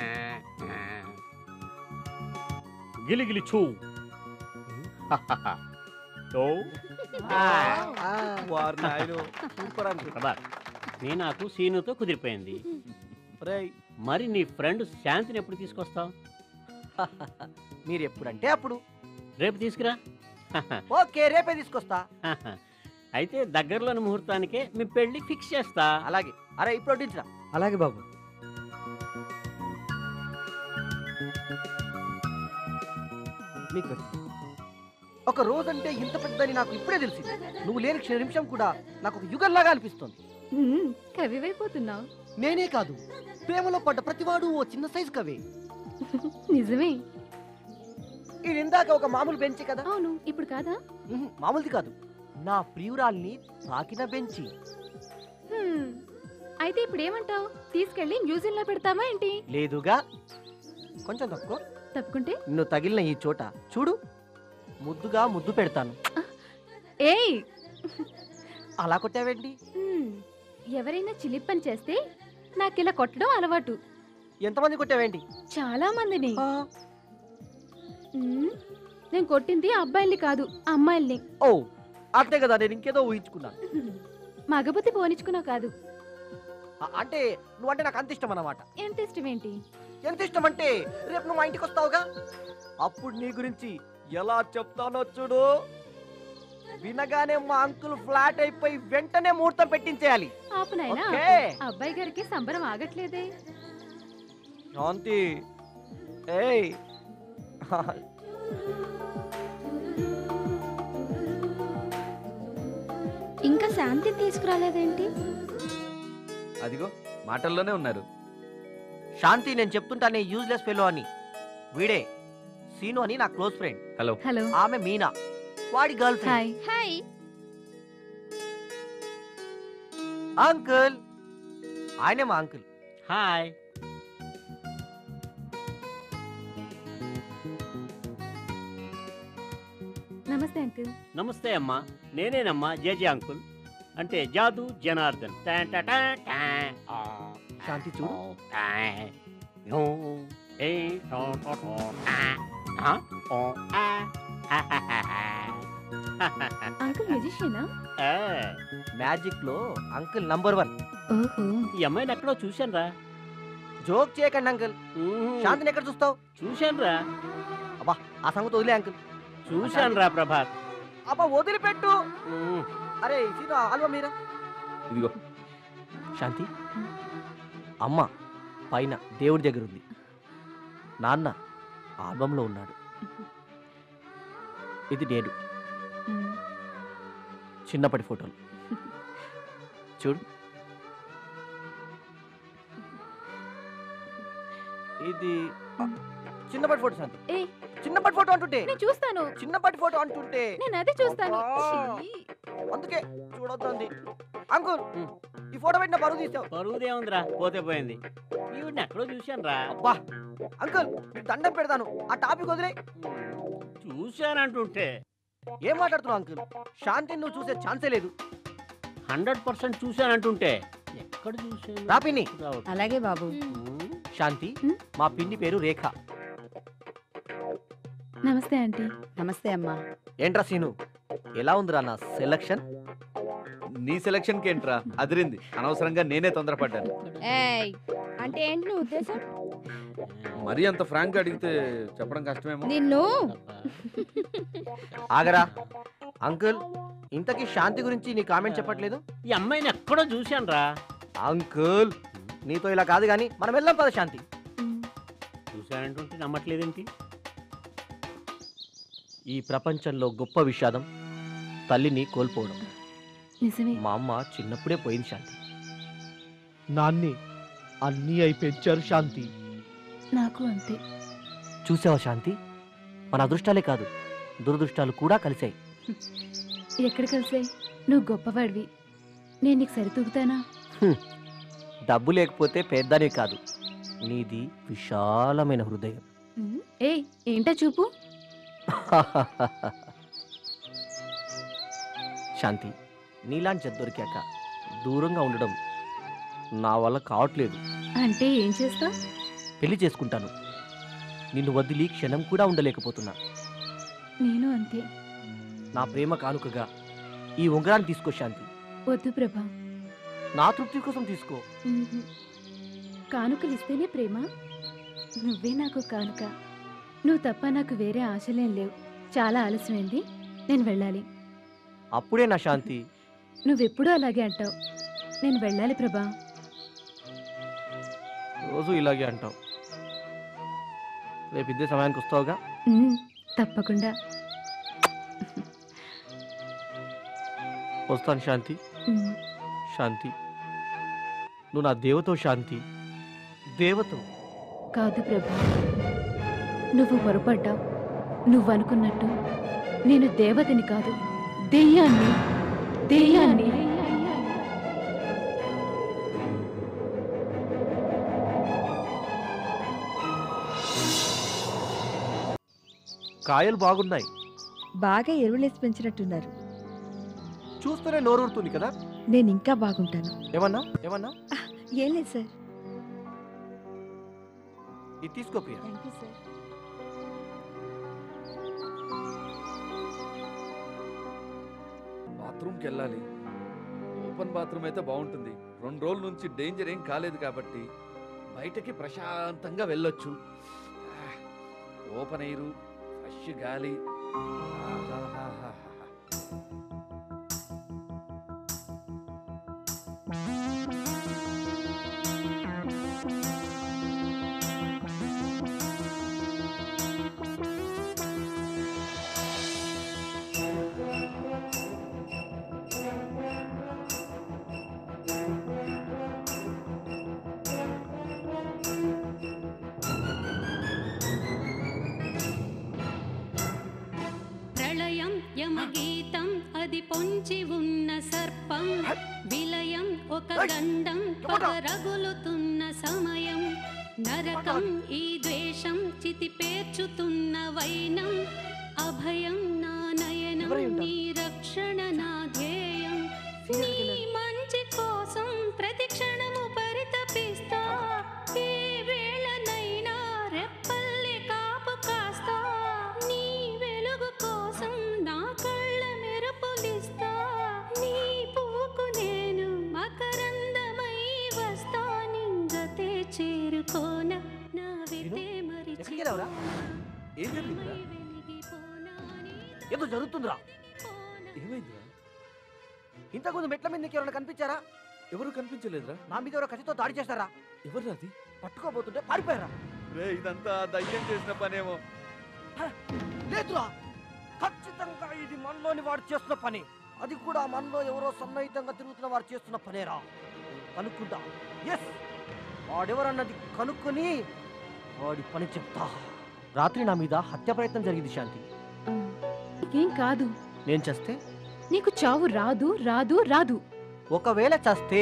S18: గిలిగిలి చూ తో.
S5: వారు నాయను సూపర్ అంకుల్
S18: ప్రభాత్ నీ నాకు సీనుతో కుదిరిపోయింది మరి నీ ఫ్రెండ్ శాంతిని ఎప్పుడు తీసుకొస్తావు
S5: మీరు ఎప్పుడంటే అప్పుడు
S18: రేపు తీసుకురా
S5: ఓకే రేపే తీసుకొస్తా
S18: అయితే దగ్గరలోని ముహూర్తానికే మీ పెళ్లి ఫిక్స్ చేస్తా
S5: అలాగే అరే ఇప్పుడు వడ్డించరా
S14: అలాగే బాబు
S5: మీకు ఒక రోజంటే ఇంత పెద్దని నాకు ఇప్పుడే తెలిసింది నువ్వు లేని క్షణ నిమిషం కూడా నాకు ఒక యుగంలాగా అనిపిస్తుంది
S16: మ్, కవివైపోతున్నావు
S5: నేనే కాదు ప్రేమలో పడ్డ ప్రతివాడు ఓ చిన్న సైజు కవే
S16: నిజమే
S5: ఇది ఇందాక ఒక మామూలు బెంచి కదా
S16: అవును ఇప్పుడు కాదా
S5: ఉహు, మామూలుది కాదు నా ప్రియురాల్ని తాకిన బెంచి
S16: హ్మ్. అయితే ఇప్పుడు ఏమంటావు తీసుకెళ్లి మ్యూజియంలో పెడతామా ఏంటి
S5: లేదుగా కొంచెం తక్కువ
S16: తప్పుకుంటే
S5: నిన్ను తగిలిన ఈ చోట చూడు ముద్దుగా ముద్దు పెడతాను
S16: ఏయ్
S5: అలా కొట్టావేంటి
S16: హ్మ్. ఎవరైనా చిలిప్ పని చేస్తే నాకిలా కొట్టడం అలవాటు
S5: ఎంతమంది కొట్టావేంటి
S16: చాలా మందిని మ్, నేను కొట్టింది అబ్బాయిల్ని కాదు అమ్మాయిల్ని
S5: ఓ అంతే కదా నేను ఇంకేదో ఊహించుకున్నాను
S16: మగబుద్ధి పోనిచ్చుకున్నావు కాదు
S5: అ- అంటే నువ్వంటే నాకు అంత ఇష్టం అన్నమాట
S16: ఎంత ఇష్టం ఏంటి
S5: ఎంత ఇష్టం అంటే రేపు నువ్వు మా ఇంటికి వస్తావుగా అప్పుడు నీ గురించి ఎలా చెప్తానో చూడు వినగానే మా అంకుల్ ఫ్లాట్ అయిపోయి వెంటనే ముహూర్తం పెట్టించేయాలి
S16: ఆపు నాయనా
S5: ఓకే.
S16: అబ్బాయి గారికి సంబరం ఆగట్లేదే
S5: శాంతి ఏయ్
S2: ఇంకా శాంతి తీసుకురాలేదేంటి
S4: అదిగో మాటల్లోనే ఉన్నారు
S5: శాంతి నేను చెప్తుంటానే యూజ్లెస్ ఫెలో అని వీడే సీను అని నా క్లోజ్ ఫ్రెండ్
S4: హలో
S16: హలో
S5: ఆమె మీనా వాడి girl
S16: hi
S5: friend
S2: hi
S5: uncle ఆయనే మా అంకుల్
S18: హాయ్
S16: నమస్తే అంకుల్
S18: నమస్తే అమ్మా నేనేనమ్మా జేజే అంకుల్ అంటే జాదు జనార్దన్ టాన్ టా టా టా. ఆ.
S5: శాంతి చూడు
S18: టా. నో. ఏ టో టో టో టా. ఆ. ఓ. ఆ. హా హా హా హా.
S16: అంకుల్ మ్యూజిషియనా
S18: ఆ.
S5: మ్యాజిక్ లో అంకుల్ నంబర్ వన్
S16: ఓహో
S18: ఈ అమ్మాయిని ఎక్కడో చూశాను రా
S5: జోక్ చేయకండి అంకుల్ శాంతిని ఎక్కడ చూస్తావు
S18: చూశాను రా
S5: అబ్బా ఆ సంగతి వదిలే అంకుల్
S18: చూశాను రా ప్రభాత్
S5: అబ్బా వదిలిపెట్టు అరే సీను హల్వా మీరా
S4: ఇదిగో
S5: శాంతి అమ్మ పైన దేవుడి దగ్గర ఉంది నాన్న ఆల్బంలో ఉన్నాడు ఇది నేను చిన్నప్పటి ఫోటోలు చూడు ఇది ఆ, చిన్నప్పటి ఫోటో శాంతి
S16: ఏ
S5: చిన్నప్పటి ఫోటో అంటుంటే
S16: నేను చూస్తాను
S5: చిన్నప్పటి ఫోటో అంటుంటే
S16: నేను అదే చూస్తాను
S5: అబ్బా.
S16: ఛీ.
S5: అందుకే చూడొద్దండి అంకుల్ ఈ ఫోటో పెట్టిన బరువు తీసావు
S18: పరువుదేముందిరా పోతే పోయింది ఈవిడ్ని ఎక్కడో చూశాను రా
S5: అబ్బా అంకుల్ మీకు దండం పెడతాను ఆ టాపిక్ వదిలే
S18: చూశానంటుంటే
S5: ఏం మాట్లాడుతున్నావు అంకుల్ శాంతిని నువ్వు చూసే ఛాన్సే లేదు
S18: హండ్రెడ్ పర్సెంట్ చూశానంటుంటే ఎక్కడ చూశాను
S5: రా పిన్ని
S19: అలాగే బాబు
S5: శాంతి మా పిన్ని పేరు రేఖ
S16: నమస్తే ఆంటీ
S19: నమస్తే అమ్మా
S5: ఏంట్రా సీను ఎలా ఉందిరా నా సెలక్షన్
S4: నీ సెలక్షన్ కి ఏంట్రా అదిరింది అనవసరంగా నేనే తొందరపడ్డాను
S2: ఏయ్ అంటే ఏంటి నీ ఉద్దేశం
S4: మరీ అంత ఫ్రాంక్ అడిగితే చెప్పడం కష్టమేమో
S2: నిన్ను
S5: ఆగరా అంకుల్ ఇంతకీ శాంతి గురించి నీ కామెంట్ చెప్పట్లేదు
S18: ఈ అమ్మాయిని ఎక్కడో చూశాను రా
S5: అంకుల్ నీతో ఇలా కాదు కానీ మనం వెళ్దాం పద శాంతి
S18: చూశానంటుంటే నమ్మట్లేదేంటి
S5: ఈ ప్రపంచంలో గొప్ప విషాదం తల్లిని కోల్పోవడం
S16: నిజమే
S5: మా అమ్మ చిన్నప్పుడే పోయింది శాంతి నాన్ని అన్నీ అయి పెంచారు శాంతి
S16: నాకు అంతే
S5: చూసావా శాంతి మన అదృష్టాలే కాదు దురదృష్టాలు కూడా కలిశాయి
S16: ఎక్కడ కలిసాయి నువ్వు గొప్పవాడివి నేను నీకు సరితూగుతానా
S5: హ్మ్. డబ్బు లేకపోతే పెద్దనే కాదు నీది విశాలమైన హృదయం
S16: ఉమ్, ఏయ్ ఏంటా చూపు
S5: శాంతి నీలాంటి జత దొరికాక దూరంగా ఉండడం నా వల్ల కావట్లేదు
S16: అంటే ఏం చేస్తా
S5: పెళ్లి చేసుకుంటాను నిన్ను వదిలి క్షణం కూడా ఉండలేకపోతున్నా
S16: నేను అంతే
S5: నా ప్రేమ కానుకగా ఈ ఉంగరాన్ని తీసుకో శాంతి
S16: వద్దు ప్రభా
S5: నా తృప్తి కోసం తీసుకో
S16: ఉహు. కానుకలు ఇస్తేనే ప్రేమ నువ్వే నాకు కానుక నువ్వు తప్ప నాకు వేరే ఆశలేం లేవు చాలా ఆలస్యమైంది నేను వెళ్ళాలి
S5: అప్పుడే నా శాంతి
S16: నువ్వెప్పుడూ అలాగే అంటావు నేను వెళ్ళాలి ప్రభా
S5: రోజు ఇలాగే అంటావు రేపు ఇదే సమయానికి వస్తావుగా
S16: ఉమ్, తప్పకుండా
S5: వస్తాను శాంతి
S16: ఉమ్.
S5: శాంతి నువ్వు నా దేవతో శాంతి దేవతో
S16: కాదు ప్రభా నువ్వు పొరపడ్డావు నువ్వు అనుకున్నట్టు నేను దేవతని కాదు దెయ్యాన్ని దెయ్యాన్ని
S5: కాయలు బాగున్నాయి
S10: బాగా ఎరువులేసి పెంచినట్టున్నారు
S5: చూస్తూనే నోరూరుతుంది కదా
S10: నేను ఇంకా బాగుంటాను
S5: ఏమన్నా ఏమన్నా
S10: ఏం లేదు సార్
S5: ఇది తీసుకో ప్రియ
S10: థ్యాంక్ యూ సార్
S4: బాత్రూమ్కి వెళ్ళాలి ఓపెన్ బాత్రూమ్ అయితే బాగుంటుంది రెండు రోజుల నుంచి డేంజర్ ఏం కాలేదు కాబట్టి బయటకి ప్రశాంతంగా వెళ్ళొచ్చు ఆ, ఓపెన్ ఎయిర్ ఫ్రెష్ గాలి ఆహాహాహాహా.
S17: ప్రళయం యమగీతం అది పొంచి ఉన్న సర్పం విలయం ఒక గండం పగ రగులుతున్న సమయం నరకం ఈ ద్వేషం చితి పేర్చుతున్న వైనం అభయం నా నయనం నీ రక్షణ నా ధ్యేయం నీ మంచి కోసం ప్రతి క్షణము పరితపిస్తా ఏ వేళనైనా రెప్పల్లి కాపు కాస్తా నీ వెలుగు కోసం నా కళ్ళ మెరుపులిస్తా నీ పూకు నేను మకరందమై వస్తా నింగతే చేరుకోన నా వితే
S5: ఎక్కడికి వెళ్ళావురా?
S4: ఏం జరిగిందిరా
S5: ఏదో జరుగుతుందిరా
S4: ఏమైందిరా
S5: ఇంతకుముందు మెట్ల మీద నీకు ఎవరైనా కనిపించారా
S4: ఎవరు కనిపించలేదురా
S5: నా మీద ఎవరో కత్తితో దాడి చేస్తారా
S4: ఎవరు అది
S5: పట్టుకోబోతుంటే పారిపోయారా
S4: రే ఇదంతా దయ్యం చేసిన పనేమో
S5: లేదురా ఖచ్చితంగా ఇది మనలోని వాడు చేస్తున్న పని అది కూడా మనలో ఎవరో సన్నిహితంగా తిరుగుతున్న వాడు చేస్తున్న పనేరా కనుక్కుంటా ఎస్ వాడెవరన్నది కనుక్కొని వాడి పని చెప్తా రాత్రి నా మీద హత్య ప్రయత్నం జరిగింది శాంతి
S16: నీకేం కాదు
S5: నేను చేస్తే
S16: నీకు చావు రాదు రాదు రాదు
S5: ఒకవేళ చస్తే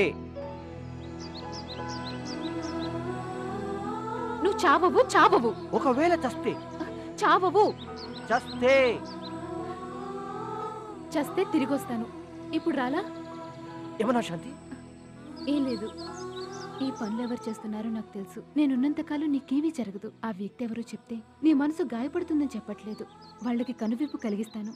S16: నువ్వు చావవు చావవు
S5: ఒకవేళ చస్తే
S16: చావవు
S5: చస్తే
S16: చస్తే తిరిగి వస్తాను ఇప్పుడు రాలా
S5: ఏమన్నా శాంతి
S16: ఏం లేదు ఈ పనులు ఎవరు చేస్తున్నారో నాకు తెలుసు నేనున్నంతకాలం నీకేమీ జరగదు ఆ వ్యక్తి ఎవరో చెప్తే నీ మనసు గాయపడుతుందని చెప్పట్లేదు వాళ్ళకి కనువిప్పు కలిగిస్తాను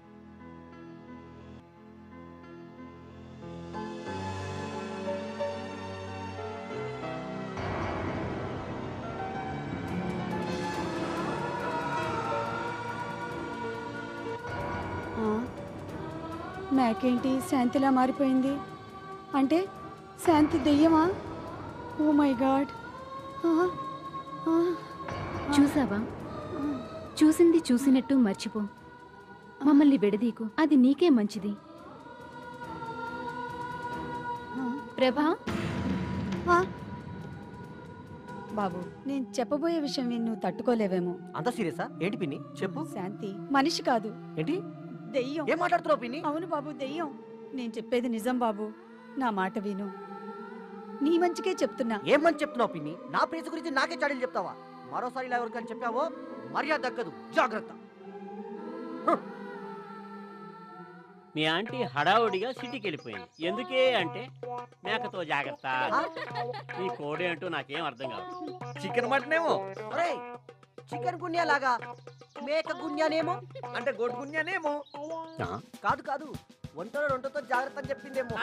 S19: ఆ, నాకేంటి శాంతిలా మారిపోయింది అంటే శాంతి దెయ్యమా ఓ మై గాడ్
S16: చూసావా చూసింది చూసినట్టు మర్చిపో మమ్మల్ని విడదీకు అది నీకే మంచిది ప్రభా
S19: బాబు నేను చెప్పబోయే విషయం విని నువ్వు తట్టుకోలేవేమో
S5: అంత సీరియసా ఏంటి పిన్ని చెప్పు
S19: శాంతి మనిషి కాదు
S5: ఏంటి
S19: దెయ్యం
S5: ఏం మాట్లాడుతున్నావు పిన్ని
S19: అవును బాబు దెయ్యం నేను చెప్పేది నిజం బాబు నా మాట విను నీ మంచికే చెప్తున్నా
S5: ఏం మంచి చెప్తున్నావు పిన్ని నా ప్రేస గురించి నాకే చాడీలు చెప్తావా మరోసారి ఇలా ఎవరికని చెప్పావో మర్యాద దక్కదు జాగ్రత్త
S18: మీ ఆంటీ హడావుడిగా సిటీకి వెళ్ళిపోయింది ఎందుకే అంటే మేకతో జాగ్రత్త ఈ కోడి అంటూ నాకేం అర్థం కాదు
S4: చికెన్ మటన్ ఏమో
S5: ఒరేయ్ చికెన్ గున్యా లాగా మేక గున్యానేమో
S4: అంటే గొడ్డు గున్యానేమో
S5: కాదు కాదు ఒంటలో రొంటతో జాగ్రత్త అని చెప్పిందేమో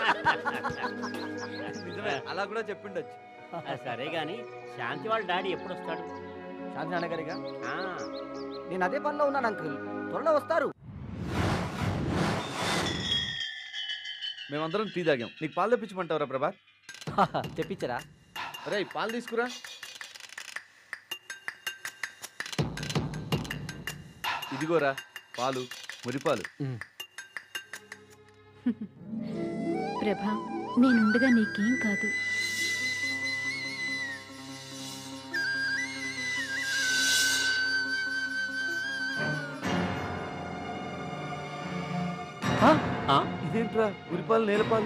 S4: నిజమే అలా కూడా చెప్పిండొచ్చు
S18: ఆ, సరే గాని శాంతి వాళ్ళ డాడీ ఎప్పుడు వస్తాడు
S5: శాంతి నాన్నగారిగా
S18: ఆ,
S5: నేను అదే పనిలో ఉన్నాను అంకుల్ త్వరలో వస్తారు
S4: మేమందరం టీ తాగాం నీకు పాలు తెప్పించమంటావరా ప్రభాత్
S5: తెప్పించరా
S4: రే పాలు తీసుకురా ఇదిగోరా పాలు మురిపాలు
S16: ప్రభా నేనుండగా నీకేం కాదు
S4: ఇదేంట్రా మురిపాలు నేలపాలు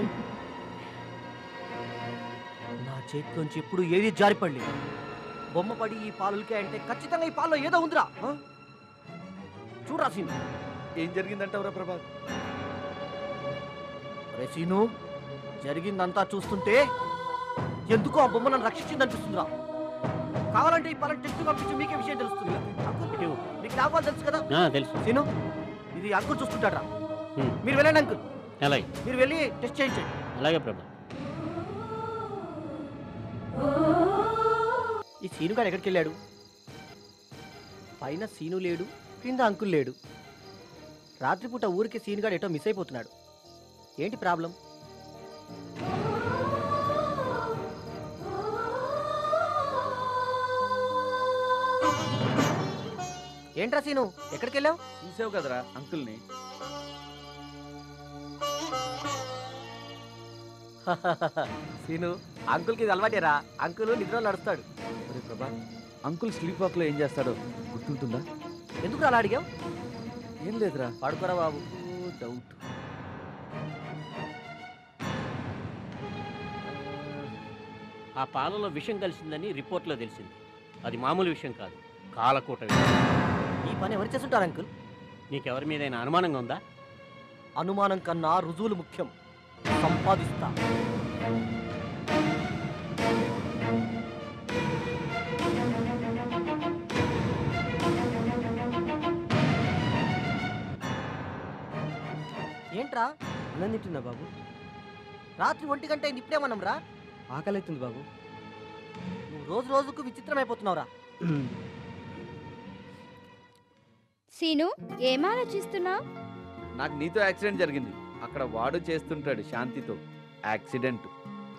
S5: నా చేతిలోంచి ఎప్పుడు ఏది జారిపడలేదు బొమ్మ పడి ఈ పాలులకే అంటే ఖచ్చితంగా ఈ పాలలో ఏదో ఉందిరా చూడరా సీను
S4: ఏం జరిగిందంటావురా ప్రభాత్
S5: రే సీను జరిగిందంతా చూస్తుంటే ఎందుకో ఆ బొమ్మ నన్ను రక్షించిందనిపిస్తుందిరా కావాలంటే ఈ పాలను టెస్ట్ పంపించి మీకే విషయం తెలుస్తుంది అంకుల్ మీకు లాభాలు తెలుసు కదా
S18: ఆ, తెలుసు
S5: సీను ఇది అంకుల్ చూసుకుంటాడ్రా
S18: హ్మ్.
S5: మీరు వెళ్ళండి అంకుల్
S18: అలాగే
S5: మీరు వెళ్ళి టెస్ట్ చేయించండి
S18: అలాగే ప్రభా
S3: ఓ
S5: ఈ సీనుగాడు ఎక్కడికి వెళ్ళాడు పైన సీను లేడు కింద అంకుల్ లేడు రాత్రిపూట ఊరికి సీనుగాడు ఎటో మిస్ అయిపోతున్నాడు ఏంటి ప్రాబ్లం ఏంట్రా సీను ఎక్కడికి వెళ్ళావు
S4: చూసావు కదరా అంకుల్ని
S5: సీను అంకుల్కి ఇది అలవాటేరా అంకుల్ నిద్ర నడుస్తాడు
S4: ఒరే ప్రభా అంకుల్ స్లీప్ వాక్ లో ఏం చేస్తాడో గుర్తుంటుందా
S5: ఎందుకు అలా అడిగావు
S4: ఏం లేదురా
S5: పడుకోరా బాబు డౌట్
S18: ఆ పాలలో విషం కలిసిందని రిపోర్ట్లో తెలిసింది అది మామూలు విషయం కాదు కాలకూట విషయం
S5: ఈ పని ఎవరు చేస్తుంటారు అంకుల్
S18: నీకెవరి మీదైనా అనుమానంగా ఉందా
S5: అనుమానం కన్నా రుజువులు ముఖ్యం సంపాదిస్తా ఏంట్రా
S14: అన్నం తింటున్నా బాబు
S5: రాత్రి ఒంటి గంట అయింది ఇప్పుడే మనం రా
S14: ఆకలి అవుతుంది బాబు
S5: నువ్వు రోజు రోజుకు విచిత్రం అయిపోతున్నావురా
S2: సీను ఏం ఆలోచిస్తున్నావు
S4: నాకు నీతో యాక్సిడెంట్ జరిగింది అక్కడ వాడు చేస్తుంటాడు శాంతితో యాక్సిడెంట్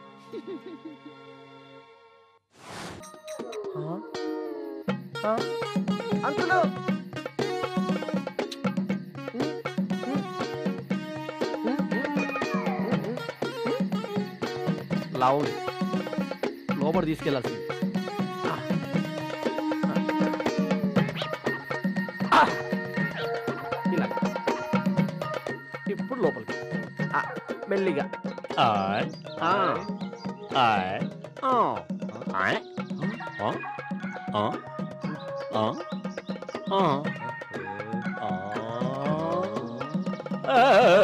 S5: అంకులు
S14: లావుంది లోపల తీసుకెళ్లాల్సింది ఇలా ఇప్పుడు లోపలికి ఆ, మెల్లిగా
S18: ఆయ్, ఆ, ఆయ్, ఆ, ఆయ్, ఆ, ఆ, ఆ, ఆ, ఆ.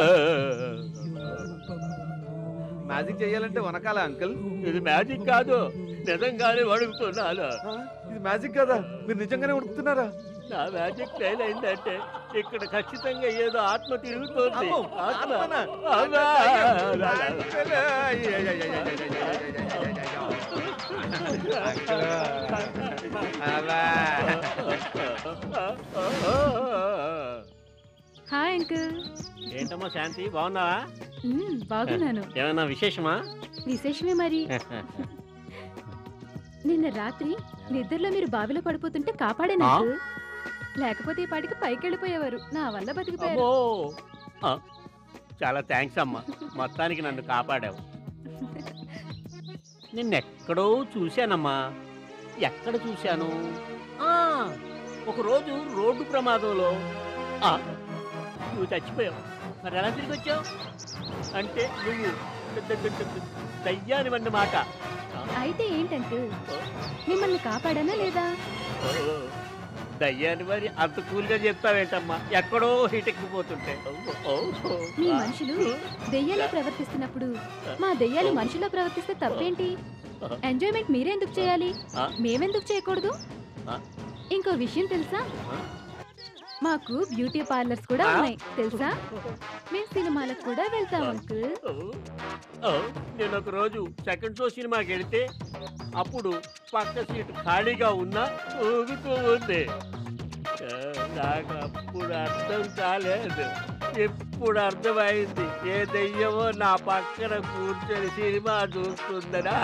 S4: మ్యాజిక్ చేయాలంటే వనకాల అంకుల్
S18: ఇది మ్యాజిక్ కాదు నిజంగానే అడుగుతున్నాను
S4: ఇది మ్యాజిక్ కదా మీరు నిజంగానే ఉడుకుతున్నారా
S18: నా మ్యాజిక్ ఫెయిల్ అయిందంటే ఇక్కడ ఖచ్చితంగా ఏదో ఆత్మ తిరుగుతోంది
S4: అమ్మో,
S18: ఆత్మ
S4: ఆత్మనా?
S18: అవునా?
S16: హాయ్ అంకుల్
S18: ఏంటమ్మా శాంతి బాగున్నావా
S16: మ్మ్, బాగున్నాను
S18: ఏమైనా విశేషమా
S16: విశేషమే మరి నిన్న రాత్రి నిద్రలో మీరు బావిలో పడిపోతుంటే కాపాడే
S18: ఆ?
S16: నాకు లేకపోతే ఈ పాటికి పైకి వెళ్ళిపోయేవారు నా వల్ల బతికిపోయారు
S18: అమ్మో ఆ, చాలా థ్యాంక్స్ అమ్మా మొత్తానికి నన్ను కాపాడావు నిన్నెక్కడో చూశానమ్మా ఎక్కడ చూశాను ఆ, ఒకరోజు రోడ్డు ప్రమాదంలో ఆ, నువ్వు చచ్చిపోయావు మరి ఎలా తిరిగి వచ్చావు అంటే నువ్వు ద- ద- ద- ద- దయ్యానివన్నమాట
S16: అయితే ఏంటంకుల్ మిమ్మల్ని కాపాడానా లేదా
S18: ఓ, దయ్యాన్ని మరి అంత కూల్గా చెప్తావేంటమ్మా ఎక్కడో హిటెక్కిపోతుంటే ఓ, ఓ,
S16: మీ
S18: ఆ.
S16: మనుషులు దెయ్యాలు ప్రవర్తిస్తున్నప్పుడు మా దెయ్యాలు మనుషుల్లో ప్రవర్తిస్తే తప్పేంటి ఎంజాయ్మెంట్ మీరే ఎందుకు చేయాలి
S18: ఆ?
S16: మేమెందుకు చేయకూడదు
S18: ఆ?
S16: ఇంకో విషయం తెలుసా
S18: ఆ?
S16: మాకు బ్యూటీ పార్లర్స్ కూడా
S18: ఆ?
S16: ఉన్నాయి తెలుసా మేము సినిమాలకు కూడా వెళ్తాం అంకుల్
S18: ఓ, నేను ఒక రోజు సెకండ్ షో సినిమాకి వెళితే అప్పుడు పక్క సీట్ ఖాళీగా ఉన్నా ఊగుతూ ఉంది ఆ, నాకు అప్పుడు అర్థం కాలేదు ఇప్పుడు అర్థమైంది ఏ దెయ్యమో నా పక్కన కూర్చొని సినిమా చూస్తుందనా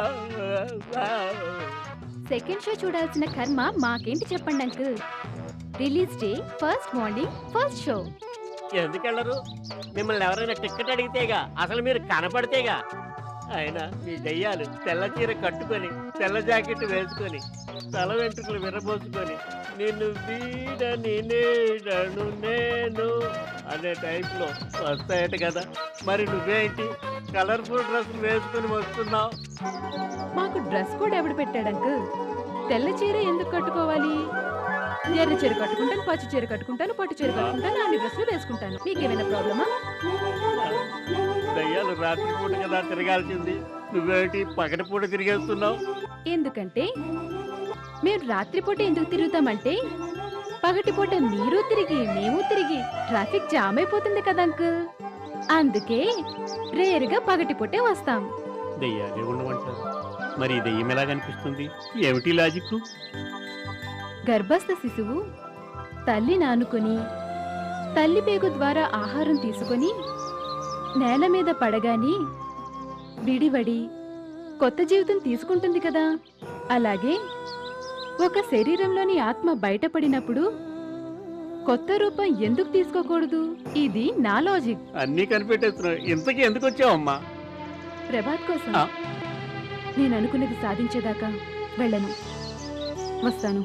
S16: సెకండ్ షో చూడాల్సిన కర్మ మాకేంటి చెప్పండి uncle release day first morning first show
S18: ఎందుకు వెళ్ళరు మిమ్మల్ని ఎవరైనా టికెట్ అడిగితేగా అసలు మీరు కనపడితేగా అయినా మీ దయ్యాలు తెల్ల చీర కట్టుకొని తెల్ల జాకెట్ వేసుకొని తల వెంట్రుకలు విరబోసుకొని నిన్ను వీడని నేడను నేను అనే టైంలో వస్తాయట కదా మరి నువ్వేంటి కలర్ఫుల్ డ్రెస్సులు వేసుకొని వస్తున్నావు
S16: మాకు డ్రెస్ కోడ్ ఎవడు పెట్టాడు అంకుల్ తెల్ల చీర ఎందుకు కట్టుకోవాలి ఎర్ర చీర కట్టుకుంటాను పచ్చి చీర కట్టుకుంటాను పట్టు చీర కట్టుకుంటాను అన్ని డ్రెస్సులు వేసుకుంటాను మీకేమైనా ప్రాబ్లమా
S18: దయ్యాలు రాత్రిపూట కదా తిరగాల్సింది నువ్వేంటి పగటిపూట తిరిగేస్తున్నావు
S16: ఎందుకంటే మేము రాత్రిపూట ఎందుకు తిరుగుతామంటే పగటిపూట మీరు తిరిగి మేము తిరిగి ట్రాఫిక్ జామ్ అయిపోతుంది కదా అంకుల్ అందుకే రేరుగా పగటిపూటే వస్తాం
S18: దయ్యాలే ఉండమంటారు మరి ఈ దెయ్యం ఎలా కనిపిస్తుంది ఏమిటి లాజిక్
S16: గర్భస్థ శిశువు తల్లి నానుకొని తల్లి పేగు ద్వారా ఆహారం తీసుకొని నేల మీద పడగాని విడివడి కొత్త జీవితం తీసుకుంటుంది కదా అలాగే ఒక శరీరంలోని ఆత్మ బయటపడినప్పుడు కొత్త రూపం ఎందుకు తీసుకోకూడదు ఇది నా లాజిక్
S18: అన్నీ కనిపెట్టేస్తున్నావు ఇంతకీ ఎందుకు వచ్చావమ్మా
S16: ప్రభాత్ కోసం నేను అనుకున్నది సాధించేదాకా వెళ్ళను వస్తాను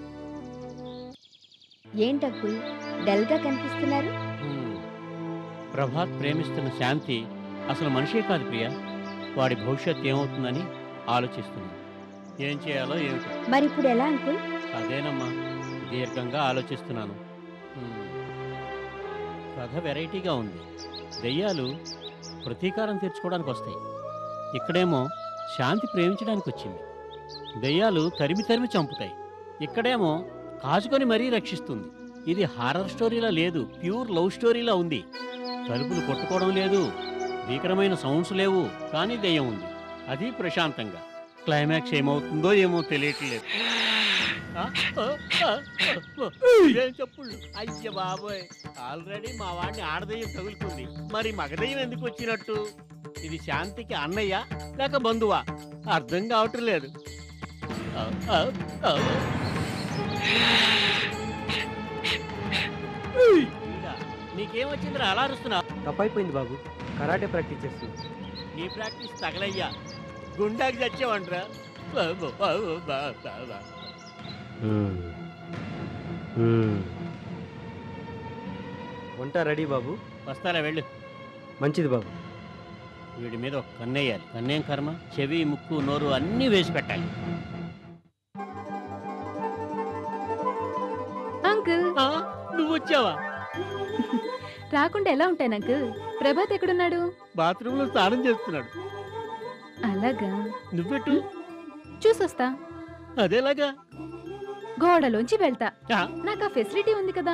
S10: ఏంటంకుల్ డల్గా కనిపిస్తున్నారు
S18: ప్రభాత్ ప్రేమిస్తున్న శాంతి అసలు మనిషే కాదు ప్రియ వాడి భవిష్యత్ ఏమవుతుందని ఆలోచిస్తున్నాను ఏం చేయాలో ఏమిటో
S10: మరి ఇప్పుడు ఎలా అంకుల్
S18: అదేనమ్మా దీర్ఘంగా ఆలోచిస్తున్నాను హ్మ్. కథ వెరైటీగా ఉంది దెయ్యాలు ప్రతీకారం తీర్చుకోవడానికి వస్తాయి ఇక్కడేమో శాంతి ప్రేమించడానికి వచ్చింది దెయ్యాలు తరిమి తరిమి చంపుతాయి ఇక్కడేమో కాచుకొని మరీ రక్షిస్తుంది ఇది హారర్ స్టోరీలా లేదు ప్యూర్ లవ్ స్టోరీలా ఉంది తలుపులు కొట్టుకోవడం లేదు భీకరమైన సౌండ్స్ లేవు కానీ దెయ్యం ఉంది అది ప్రశాంతంగా క్లైమాక్స్ ఏమవుతుందో ఏమో తెలియట్లేదు ఆ, ఆ, ఆ, ఆ, ఏం చెప్పుళ్ళు అయ్య బాబోయ్ ఆల్రెడీ మా వాడిని ఆడదయ్యం తగులుకుంది మరి మగదయ్యం ఎందుకు వచ్చినట్టు ఇది శాంతికి అన్నయ్య లేక బంధువా అర్థం కావటం లేదు ఆ, ఆ, ఆ. ఈడా, నీకేమొచ్చిందిరా అలా అరుస్తున్నావు
S14: తప్పైపోయింది బాబు కరాటే ప్రాక్టీస్ చేస్తున్నా
S18: నీ ప్రాక్టీస్ తగలయ్యా గుండాకి చచ్చావంట్రా బాబు, బాబు, బా, బా, బా.
S14: వంట రెడీ బాబు
S18: వస్తారా వెళ్ళు
S14: మంచిది బాబు
S18: వీడి మీద ఒక కన్నేయాలి కన్నేం కర్మ చెవి ముక్కు నోరు అన్నీ వేసి పెట్టాలి
S16: అంకుల్
S18: నువ్వు వచ్చావా
S16: రాకుండా ఎలా ఉంటాను అంకుల్ ప్రభాత్ ఎక్కడున్నాడు
S18: బాత్రూంలో స్నానం చేస్తున్నాడు
S16: అలాగా
S18: నువ్వెట్టు
S16: చూసొస్తా
S18: అదేలాగా
S16: గోడలోంచి వెళ్తా
S18: ఆ.
S16: నాకు ఆ ఫెసిలిటీ ఉంది కదా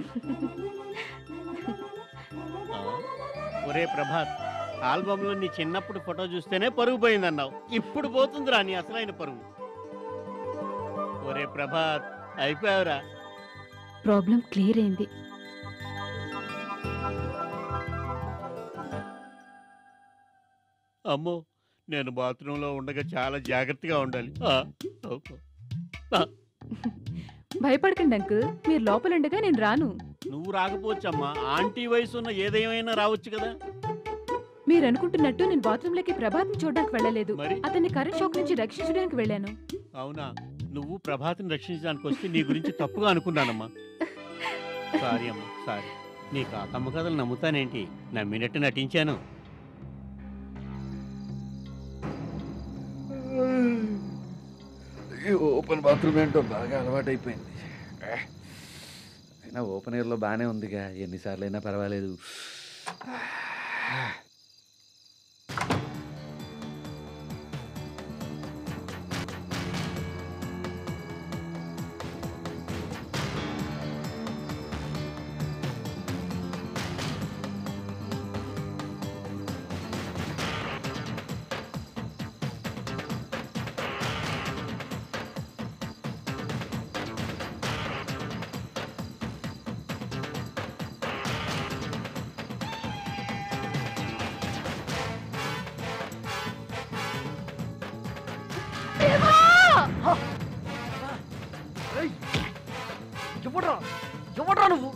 S18: ఒరే ప్రభాత్ ఆల్బంలో నీ చిన్నప్పుడు ఫోటో చూస్తేనే పరుగు పోయిందన్నావు ఇప్పుడు పోతుందిరా నీ అసలైన పరుగు ఒరే ప్రభాత్ అయిపోయావురా
S16: ప్రాబ్లం క్లియర్ అయింది
S18: అమ్మో నేను బాత్రూంలో ఉండగా చాలా జాగ్రత్తగా ఉండాలి ఆ, ఓ, ఆ,
S16: భయపడకండి అంకుల్ మీరు లోపలుండగా నేను రాను
S18: నువ్వు రాకపోవచ్చమ్మా ఆంటీ వయసు ఉన్న ఏదేమైనా రావచ్చు కదా
S16: మీరు అనుకుంటున్నట్టు నేను బాత్రూంలోకి ప్రభాత్ని చూడడానికి వెళ్ళలేదు
S18: మరి?
S16: అతన్ని కరెంట్ షాక్ నుంచి రక్షించడానికి వెళ్ళాను
S18: అవునా నువ్వు ప్రభాతిని రక్షించడానికి వస్తే నీ గురించి తప్పుగా అనుకున్నానమ్మా సారీ అమ్మా సారీ నీ కాకమ్మ కథలు నమ్ముతానేంటి నమ్మినట్టు నటించాను
S4: ఈ ఓపెన్ బాత్రూమ్ ఏంటో బాగా అలవాటైపోయింది అయినా ఓపెన్ ఎయిర్లో బాగానే ఉందిగా ఎన్నిసార్లు అయినా పర్వాలేదు
S5: ఎవడ్రా ఎవడ్రా నువ్వు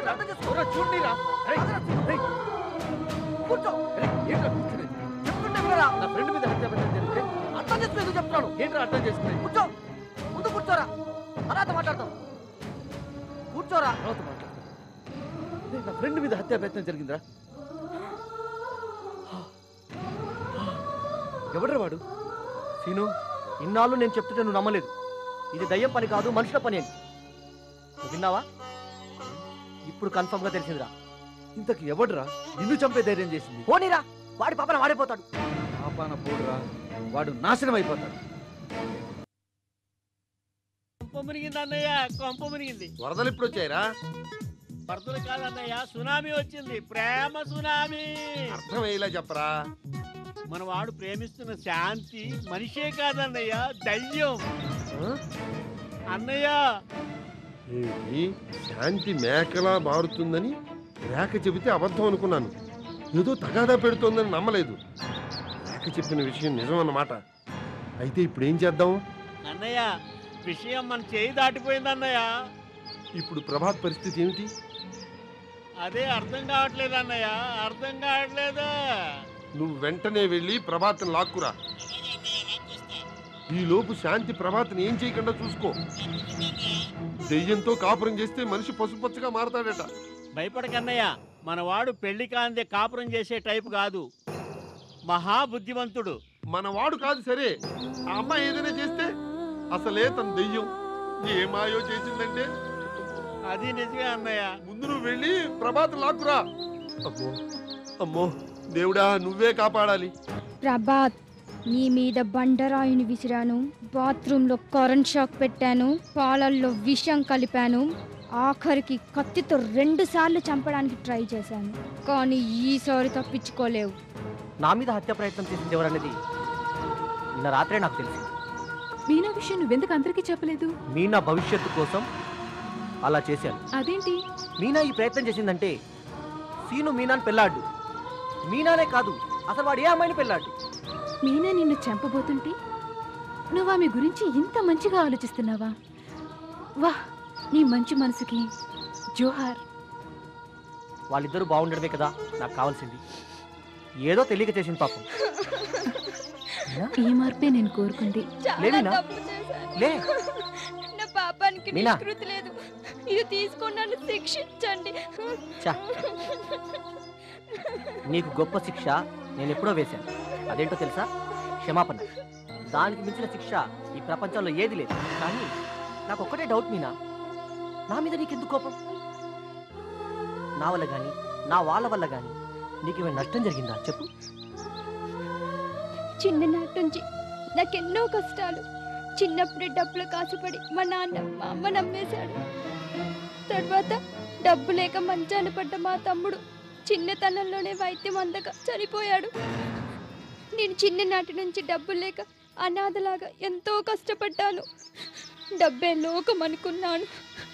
S5: చూడరా కూర్చో అరే, ఏంట్రా కూర్చునేది? చెప్తుంటే వినరా? నా ఫ్రెండ్ మీద హత్యాబద్ధం జరిగితే అర్థం చేసుకుని ఎందుకు చెప్తున్నాను ఏంట్రా అర్థం చేసుకునేది కూర్చో ముందు కూర్చోరా తర్వాత మాట్లాడతాం కూర్చోరా తర్వాత మాట్లాడతాం అదే, నా ఫ్రెండ్ మీద హత్యాప్రయత్నం జరిగిందిరా ఎవడ్రా వాడు సీను ఇన్నాళ్ళు నేను చెప్తుంటే నువ్వు నమ్మలేదు ఇది దయ్యం పని కాదు మనుషుల పని అని నువ్వు విన్నావా ఇప్పుడు కన్ఫర్మ్ గా తెలిసిందిరా ఇంతకు ఎవడ్రా నిన్ను చంపే ధైర్యం చేసింది పోనీరా వాడి పాపన వాడిపోతాడు పాపాన పోడురా వాడు నాశనం అయిపోతాడు
S18: కొంప మునిగింది అన్నయ్య కొంప మునిగింది
S8: వరదలు ఇప్పుడు వచ్చాయిరా
S18: వరదలు కాదన్నయ్య సునామీ వచ్చింది ప్రేమ సునామీ
S8: అర్థమయ్యేలా చెప్పరా
S18: మన వాడు ప్రేమిస్తున్న శాంతి మనిషే కాదన్నయ్య దయ్యం అన్నయ్య
S8: ఏంటి శాంతి మేకలా మారుతుందని రేఖ చెబితే అబద్ధం అనుకున్నాను ఏదో తగాదా పెడుతోందని నమ్మలేదు రేఖ చెప్పిన విషయం నిజం అన్నమాట అయితే ఇప్పుడు ఏం చేద్దాం
S18: అన్నయ్య విషయం మన చేయి దాటిపోయింది అన్నయ్య
S8: ఇప్పుడు ప్రభాత్ పరిస్థితి ఏమిటి
S18: అదే అర్థం కావట్లేదు అన్నయ్య అర్థం కావట్లేదు
S8: నువ్వు వెంటనే వెళ్ళి ప్రభాత్ని లాక్కురా ఈ లోపు శాంతి ప్రభాత్ని ఏం చేయకుండా చూసుకో దెయ్యంతో కాపురం చేస్తే మనిషి పసుపచ్చగా మారతాడట
S18: భయపడకన్నయ్య మన వాడు పెళ్లి కాందే కాపురం చేసే టైపు కాదు మహా బుద్ధివంతుడు
S8: మన వాడు కాదు సరే ఆ అమ్మాయి ఏదైనా చేస్తే అసలే తన దెయ్యం ఏ మాయో చేసిందంటే
S18: అది నిజమే అన్నయ్య
S8: ముందు నువ్వు వెళ్ళి ప్రభాత్ లాక్కురా అమ్మో అమ్మో దేవుడా నువ్వే కాపాడాలి
S2: ప్రభాత్ నీ మీద బండరాయిని విసిరాను బాత్రూంలో కరెంట్ షాక్ పెట్టాను పాలల్లో విషం కలిపాను ఆఖరికి కత్తితో రెండు సార్లు చంపడానికి ట్రై చేశాను కానీ ఈసారి తప్పించుకోలేవు
S5: నా మీద హత్య ప్రయత్నం చేసింది ఎవరనేది నిన్న రాత్రే నాకు తెలిసింది
S16: మీనా విషయం నువ్వెందుకు అందరికీ చెప్పలేదు
S5: మీనా భవిష్యత్తు కోసం అలా చేశాను
S16: అదేంటి
S5: మీనా ఈ ప్రయత్నం చేసిందంటే సీను మీనాని పెళ్ళాడు మీనానే కాదు అసలు వాడు ఏ అమ్మాయిని పెళ్ళాడు
S16: మీనా నిన్ను చంపబోతుంటే నువ్వు ఆమె గురించి ఇంత మంచిగా ఆలోచిస్తున్నావా వా నీ మంచి మనసుకి జోహార్
S5: వాళ్ళిద్దరూ బాగుండడమే కదా నాకు కావాల్సింది ఏదో తెలియక చేసింది పాపం
S16: ఈ మార్పే నేను కోరుకుంది
S5: లే మీనా లే
S2: నా పాపానికి
S5: మీనా.
S2: నిష్కృతి లేదు ఇది తీసుకొని నన్ను శిక్షించండి
S5: చా. నీకు గొప్ప శిక్ష నేను ఎప్పుడో వేశాను అదేంటో తెలుసా క్షమాపణ దానికి మించిన శిక్ష ఈ ప్రపంచంలో ఏది లేదు కానీ నాకు ఒక్కటే డౌట్ మీనా నా మీద నీకెందుకు కోపం నా వల్ల కానీ నా వాళ్ళ వల్ల కానీ నీకేమైనా నష్టం జరిగిందా చెప్పు
S2: చిన్ననాటి నుంచి నాకెన్నో కష్టాలు చిన్నప్పుడే డబ్బులు కాసుపడి మా నాన్న మా అమ్మ నమ్మేశాడు తర్వాత డబ్బు లేక మంచాన పడ్డ మా తమ్ముడు చిన్నతనంలోనే వైద్యం అందక చనిపోయాడు నేను చిన్ననాటి నుంచి డబ్బులు లేక అనాథలాగా ఎంతో కష్టపడ్డాను డబ్బే లోకం అనుకున్నాను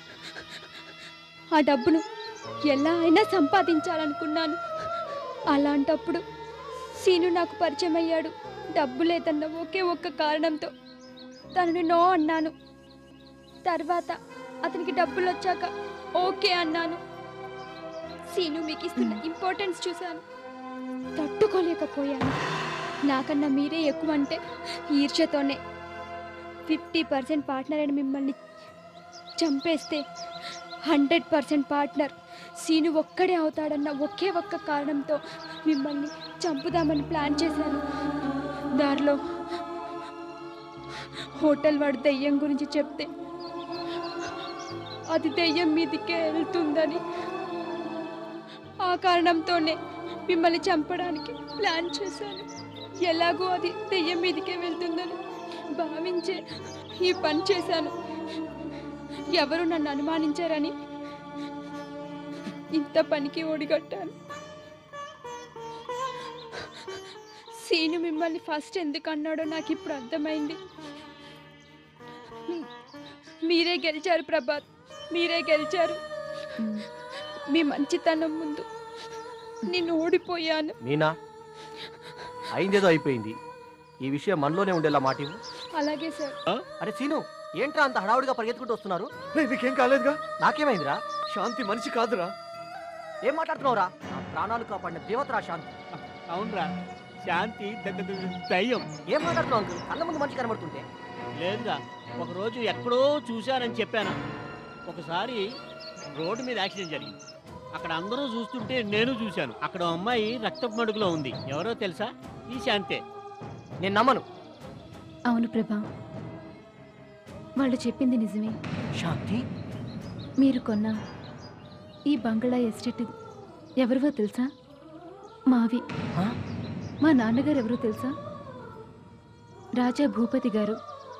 S2: ఆ డబ్బును ఎలా అయినా సంపాదించాలనుకున్నాను అలాంటప్పుడు సీను నాకు పరిచయం అయ్యాడు డబ్బు లేదన్న ఒకే ఒక్క కారణంతో తనని నో అన్నాను తర్వాత అతనికి డబ్బులు వచ్చాక ఓకే అన్నాను సీను మీకు ఇస్తున్న ఇంపార్టెన్స్ చూశాను తట్టుకోలేకపోయాను నాకన్నా మీరే ఎక్కువ అంటే ఈర్ష్యతోనే ఫిఫ్టీ పర్సెంట్ పార్ట్నర్ అని మిమ్మల్ని చంపేస్తే హండ్రెడ్ పర్సెంట్ పార్ట్నర్ సీను ఒక్కడే అవుతాడన్న ఒకే ఒక్క కారణంతో మిమ్మల్ని చంపుదామని ప్లాన్ చేశాను దారిలో హోటల్ వాడు దెయ్యం గురించి చెప్తే అది దెయ్యం మీదికే వెళ్తుందని ఆ కారణంతోనే మిమ్మల్ని చంపడానికి ప్లాన్ చేశాను ఎలాగో అది దెయ్యం మీదికే వెళ్తుందని భావించే ఈ పని చేశాను ఎవరు నన్ను అనుమానించారని ఇంత పనికి ఒడిగట్టాను సీను మిమ్మల్ని ఫస్ట్ ఎందుకు అన్నాడో నాకు ఇప్పుడు అర్థమైంది మీరే గెలిచారు ప్రభాత్ మీరే గెలిచారు మీ మంచితనం ముందు నేను ఓడిపోయాను
S5: మీనా అయిందేదో అయిపోయింది ఈ విషయం మనలోనే ఉండేలా మాట ఇవ్వు
S2: అలాగే సార్
S5: అరే సీను ఏంట్రా అంత హడావుడిగా పరిగెత్తుకుంటూ వస్తున్నారు
S11: నీకేం కాలేదుగా
S5: నాకేమైందిరా
S11: శాంతి మనిషి కాదురా
S5: ఏం మాట్లాడుతున్నావురా నా ప్రాణాలు కాపాడిన దేవతరా శాంతి
S18: అవునరా శాంతి ద- ద- ద- దయ్యం
S5: ఏం మాట్లాడుతున్నావు అంకుల్ కళ్ళ ముందు మంచి కనబడుతుంటే
S18: లేదురా ఒకరోజు ఎక్కడో చూశానని చెప్పాను ఒకసారి రోడ్డు మీద యాక్సిడెంట్ జరిగింది అక్కడ అందరూ చూస్తుంటే నేను చూశాను అక్కడ ఓ అమ్మాయి రక్తపు మడుగులో ఉంది ఎవరో తెలుసా ఈ శాంతే
S5: నేను నమ్మను
S16: అవును ప్రభా వాళ్ళు చెప్పింది నిజమే
S5: శాంతి
S16: మీరు కొన్న ఈ బంగ్లా ఎస్టేట్ ఎవరివో తెలుసా మావి మా నాన్నగారు ఎవరో తెలుసా రాజా భూపతి గారు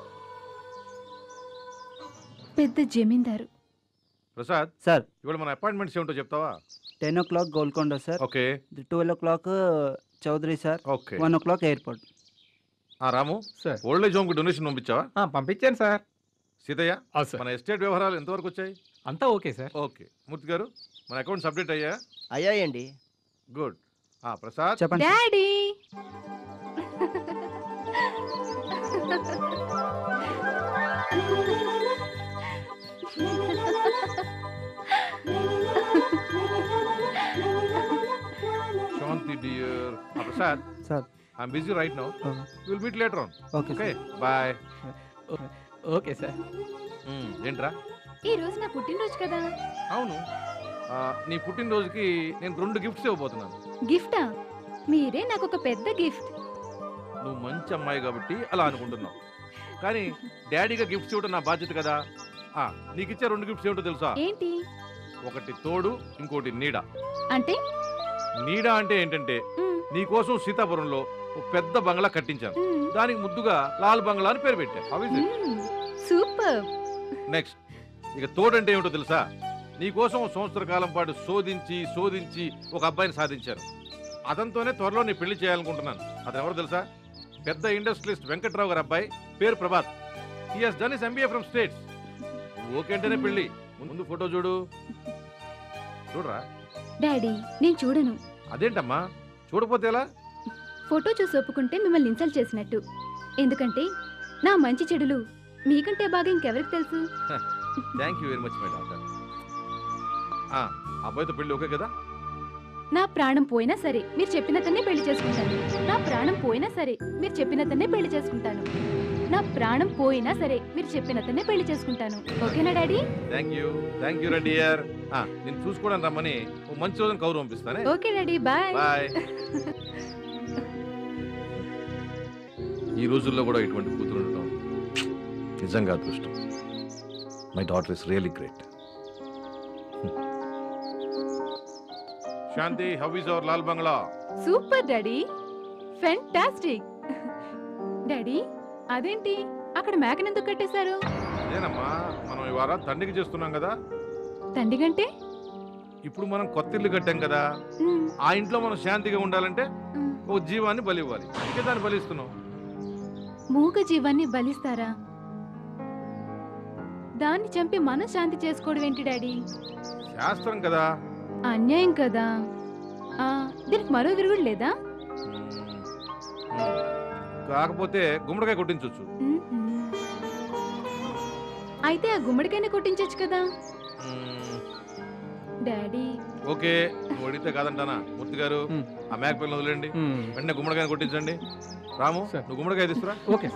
S16: పెద్ద జమీందారు
S4: ప్రసాద్
S20: సార్
S4: ఇవాళ మన అపాయింట్మెంట్స్ ఏమిటో చెప్తావా
S20: ten o'clock Golconda sir
S4: okay
S20: twelve o'clock Chowdary sir
S4: okay
S20: one o'clock airport
S4: ఆ రాము
S12: సార్
S4: ఓల్డ్ ఏజ్ హోమ్కి డొనేషన్ పంపించావా
S12: పంపించాను సార్
S4: సీతయ్య
S12: సార్.
S4: మన ఎస్టేట్ వ్యవహారాలు ఎంతవరకు వచ్చాయి
S12: అంతా ఓకే సార్
S4: ఓకే మూర్తి గారు మన అకౌంట్స్ అప్డేట్ అయ్యా
S5: అయ్యాయండి
S4: గుడ్ ఆ ప్రసాద్
S20: చెప్పండి
S16: daddy
S4: Shanti dear Prasad
S20: sir
S4: I'm busy right now will meet later on
S20: okay
S4: okay bye
S12: okay sir
S4: ఏంట్రా
S16: ఈ రోజు నా పుట్టినరోజు కదా
S4: అవును ఆ, నీ పుట్టినరోజుకి నేను రెండు గిఫ్ట్స్ ఇవ్వబోతున్నాను
S16: గిఫ్టా మీరే నాకు ఒక పెద్ద గిఫ్ట్
S4: నువ్వు మంచి అమ్మాయి కాబట్టి అలా అనుకుంటున్నావు కానీ డాడీగా గిఫ్ట్స్ ఇవ్వడం నా బాధ్యత కదా ఆ, నీకు ఇచ్చే రెండు గిఫ్ట్స్ ఏమిటో తెలుసా
S16: ఏంటి
S4: ఒకటి తోడు ఇంకోటి నీడ
S16: అంటే
S4: నీడ అంటే ఏంటంటే నీకోసం సీతాపురంలో ఓ పెద్ద బంగ్లా కట్టించాను
S16: మ్మ్.
S4: దానికి ముద్దుగా లాల్ బంగ్లా అని పేరు పెట్టా How is it?
S16: Super
S4: next ఇక తోడంటే ఏమిటో తెలుసా నీకోసం ఓ సంవత్సర కాలం పాటు శోధించి శోధించి ఒక అబ్బాయిని సాధించాను అతనితోనే త్వరలో నీ పెళ్లి చేయాలనుకుంటున్నాను అతను ఎవరు తెలుసా పెద్ద ఇండస్ట్రియలిస్ట్ వెంకట్రావు గారి అబ్బాయి పేరు Prabhat he has done is MBA from States okay అంటేనే పెళ్లి ముందు ఫోటో చూడు చూడరా
S16: డాడీ నేను చూడను
S4: అదేంటమ్మా చూడపోతే ఎలా
S16: ఫోటో చూసి ఒప్పుకుంటే మిమ్మల్ని ఇన్సల్ట్ చేసినట్టు ఎందుకంటే నా మంచి చెడులు మీకంటే బాగా ఇంకెవరికి తెలుసు
S4: thank you very much my doctor అబ్బాయితో పెళ్లి ఓకే కదా
S16: నా ప్రాణం పోయినా సరే మీరు చెప్పినతన్నే పెళ్లి చేసుకుంటాను నా ప్రాణం పోయినా సరే మీరు చెప్పినతన్నే పెళ్లి చేసుకుంటాను నా ప్రాణం పోయినా సరే మీరు చెప్పినతన్నే పెళ్లి చేసుకుంటాను ఓకేనా daddy
S4: thank you thank you Reddy year నేను చూసుకోవడానికి రమ్మని ఓ మంచి రోజున కౌరు పంపిస్తానే
S16: ఓకే డాడీ బాయ్
S4: బాయ్ ఈ రోజుల్లో కూడా ఇటువంటి కూతురు ఉండటం నిజంగా అదృష్టం my daughter is really great Shanti how is our Lal Bangla
S16: super daddy fantastic daddy అదేంటి అక్కడ మేకనెందుకు కట్టేశారు
S4: అదేనమ్మా మనం ఇవాళ తండ్రికి చేస్తున్నాం కదా
S16: తండిగంటే
S4: ఇప్పుడు మనం కొత్త ఇల్లు కట్టాం కదా ఆ ఇంట్లో మనం శాంతిగా ఉండాలంటే ఓ జీవాన్ని బలి ఇవ్వాలి అందుకే దాన్ని బలిస్తున్నాం
S16: మూగ జీవాన్ని బలిస్తారా దాన్ని చంపి మనం శాంతి చేసుకోవడం ఏంటి డాడీ
S4: శాస్త్రం కదా
S16: అన్యాయం కదా ఆ, దీనికి మరో విరుగుడు లేదా
S4: కాకపోతే గుమ్మడికాయ కొట్టించవచ్చు
S16: అయితే ఆ గుమ్మడికైనా కొట్టించొచ్చు కదా డాడీ
S4: ఓకే నువ్వు అడిగితే కాదంటానా మూర్తి గారు ఆ మేక పిల్లలు వదిలేండి వెంటనే గుమ్మడికాయ కొట్టించండి రాము నువ్వు గుమ్మడికాయ తీసుకురా
S12: ఓకే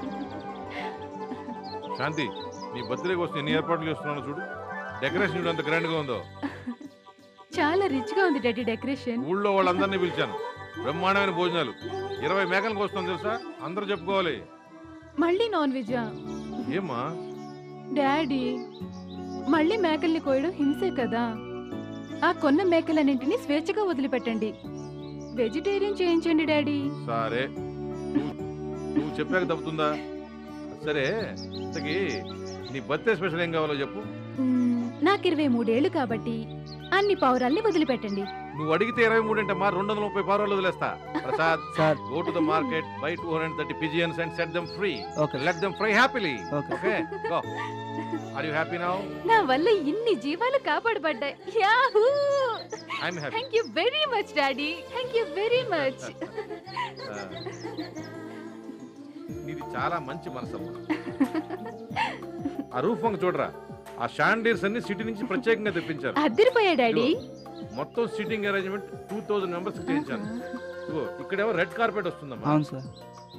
S4: శాంతి నీ బర్త్డే కోసం ఎన్ని ఏర్పాట్లు చేస్తున్నాను చూడు డెకరేషన్ చూడు ఎంత గ్రాండ్ గా ఉందో
S16: చాలా రిచ్ గా ఉంది డాడీ డెకరేషన్
S4: ఊళ్ళో వాళ్ళందరినీ పిలిచాను బ్రహ్మాండమైన భోజనాలు ఇరవై మేకలకు వస్తుంది తెలుసా అందరూ చెప్పుకోవాలి
S16: మళ్ళీ నాన్ వెజా
S4: ఏమ్మా
S16: డాడీ మళ్ళీ మేకల్ని కోయడం హింసే కదా ఆ కొన్న మేకలన్నింటినీ స్వేచ్ఛగా వదిలిపెట్టండి వెజిటేరియన్ చేయించండి డాడీ
S4: సరే నువ్వు నువ్వు చెప్పాక తప్పుతుందా సరే ఇంతకీ నీ బర్త్డే స్పెషల్ ఏం కావాలో చెప్పు
S16: మ్మ్, నాకు ఇరవై మూడేళ్లు కాబట్టి అన్ని పౌరాల్ని వదిలిపెట్టండి
S4: నువ్వు అడిగితే ఇరవై మూడు అంటే మా రెండు వందల ముప్పై పారాలు వదిలేస్తా Prasad
S20: sir
S4: go to the market by two hundred thirty pigeons and set them free
S20: Okay.
S4: Let them fry happily
S20: Okay.
S4: Okay go are you happy now
S16: నా వల్ల ఇన్ని జీవాలు కాపాడబడ్డాయి yahoo
S4: I'm happy
S16: thank you very much daddy thank you very much
S4: నీది చాలా మంచి మనసు ఆ రూఫ్ వంక చూడరా ఆ షాండీర్స్ అన్ని సిటీ నుంచి ప్రత్యేకంగా తెప్పించారు
S16: అద్దరిపోయా డాడీ
S21: మొత్తం seating arrangement two thousand members చేయించాను ఇదిగో ఇక్కడేమో రెడ్ కార్పెట్ వస్తుందమ్మా
S20: అవును సార్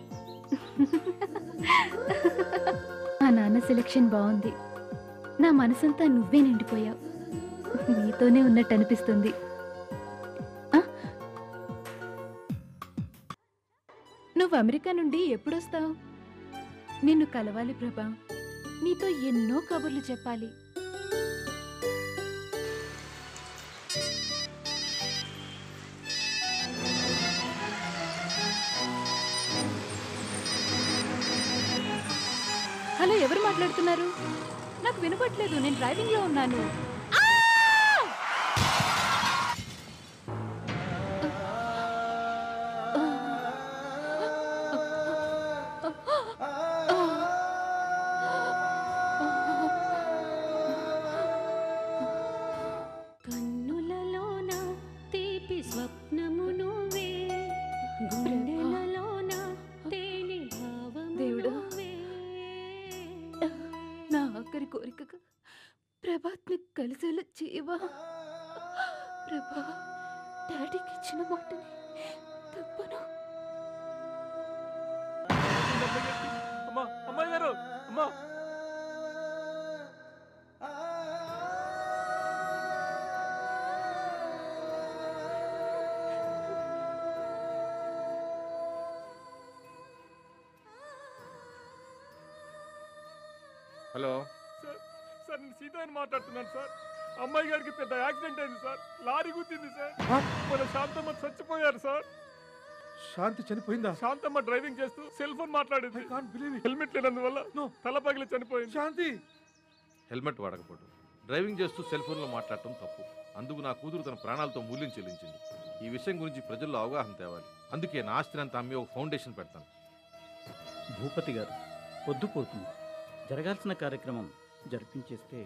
S16: మా నాన్న సెలెక్షన్ బాగుంది నా మనసంతా నువ్వే నిండిపోయావు నీతోనే ఉన్నట్టు అనిపిస్తుంది ఆ? నువ్వు అమెరికా నుండి ఎప్పుడొస్తావు నిన్ను కలవాలి ప్రభా నీతో ఎన్నో కబుర్లు చెప్పాలి హలో ఎవరు మాట్లాడుతున్నారు నాకు వినపట్లేదు నేను డ్రైవింగ్ లో ఉన్నాను
S17: కన్నులలోన తీపి స్వప్నము నువ్వే గుండెలలోన తేనె భావము
S16: దేవుడా.
S17: నువ్వే.
S16: నా ఆఖరి కోరికగా ప్రభాత్ని కలిసేలా చేయవా ప్రభా డాడీకి ఇచ్చిన మాటని తప్పను
S12: అమ్మా అమ్మాయి గారు అమ్మా
S21: హలో
S12: సార్ సార్ నేను సీతాని మాట్లాడుతున్నాను సార్ అమ్మాయి గారికి పెద్ద యాక్సిడెంట్ అయింది సార్ లారీ గుద్దింది సార్ మన శాంతమ్మ చచ్చిపోయారు సార్
S21: శాంతి చనిపోయిందా
S12: శాంతమ్మ డ్రైవింగ్ చేస్తూ సెల్ ఫోన్ మాట్లాడింది హెల్మెట్ లేనందువల్ల తల పగిలి చనిపోయింది
S21: శాంతి హెల్మెట్ వాడకపోవడం డ్రైవింగ్ చేస్తూ సెల్ ఫోన్లో మాట్లాడటం తప్పు అందుకు నా కూతురు తన ప్రాణాలతో మూల్యం చెల్లించింది ఈ విషయం గురించి ప్రజల్లో అవగాహన తేవాలి అందుకే నా ఆస్తిని అంతా అమ్మి ఒక ఫౌండేషన్ పెడతాను
S22: భూపతి గారు పొద్దుపోతుంది జరగాల్సిన కార్యక్రమం జరిపించేస్తే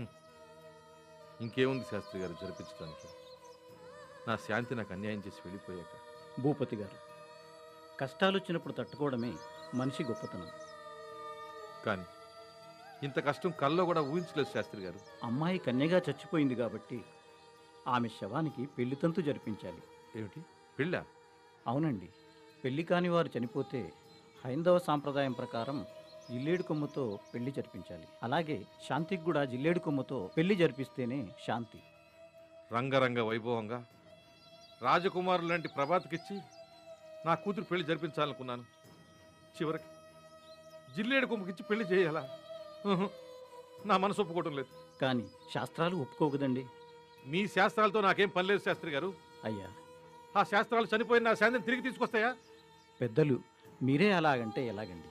S21: ఇంకేముంది శాస్త్రి గారు జరిపించడానికి నా శాంతి నాకు అన్యాయం చేసి వెళ్ళిపోయాక
S22: భూపతి గారు కష్టాలు వచ్చినప్పుడు తట్టుకోవడమే మనిషి గొప్పతనం
S21: కానీ ఇంత కష్టం కల్లో కూడా ఊహించలేదు శాస్త్రి గారు
S22: అమ్మాయి కన్యగా చచ్చిపోయింది కాబట్టి ఆమె శవానికి పెళ్లి తంతు జరిపించాలి
S21: ఏమిటి పెళ్ళా
S22: అవునండి పెళ్లి కాని వారు చనిపోతే హైందవ సాంప్రదాయం ప్రకారం జిల్లేడు కొమ్ముతో పెళ్లి జరిపించాలి అలాగే శాంతికి కూడా జిల్లేడు కొమ్ముతో పెళ్లి జరిపిస్తేనే శాంతి
S21: రంగరంగ వైభవంగా రాజకుమారులు లాంటి ప్రభాత్కిచ్చి నా కూతురు పెళ్లి జరిపించాలనుకున్నాను చివరికి జిల్లేడు కొమ్ముకిచ్చి పెళ్లి చేయాలా ఉహు. నా మనసు ఒప్పుకోవడం లేదు
S22: కానీ శాస్త్రాలు ఒప్పుకోకదండి
S21: మీ శాస్త్రాలతో నాకేం పని లేదు శాస్త్రి గారు
S22: అయ్యా
S21: ఆ శాస్త్రాలు చనిపోయిన నా శాంతిని తిరిగి తీసుకొస్తాయా
S22: పెద్దలు మీరే అలాగంటే ఎలాగండి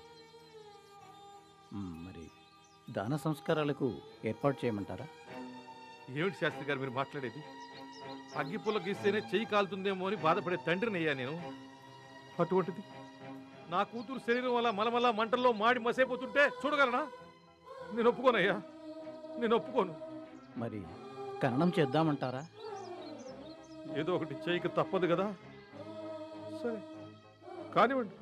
S22: మ్, మరి దాన సంస్కారాలకు ఏర్పాటు చేయమంటారా
S21: ఏమిటి శాస్త్రి గారు మీరు మాట్లాడేది అగ్గిపుల్ల గీస్తేనే చెయ్యి కాలుతుందేమో అని బాధపడే తండ్రిని అయ్యా నేను అటువంటిది నా కూతురు శరీరం వల్ల మలమల మంటల్లో మాడి మసైపోతుంటే చూడగలనా నేను ఒప్పుకోనయ్యా నేను ఒప్పుకోను
S22: మరి కరణం చేద్దామంటారా
S21: ఏదో ఒకటి చేయక తప్పదు కదా సరే కానివ్వండి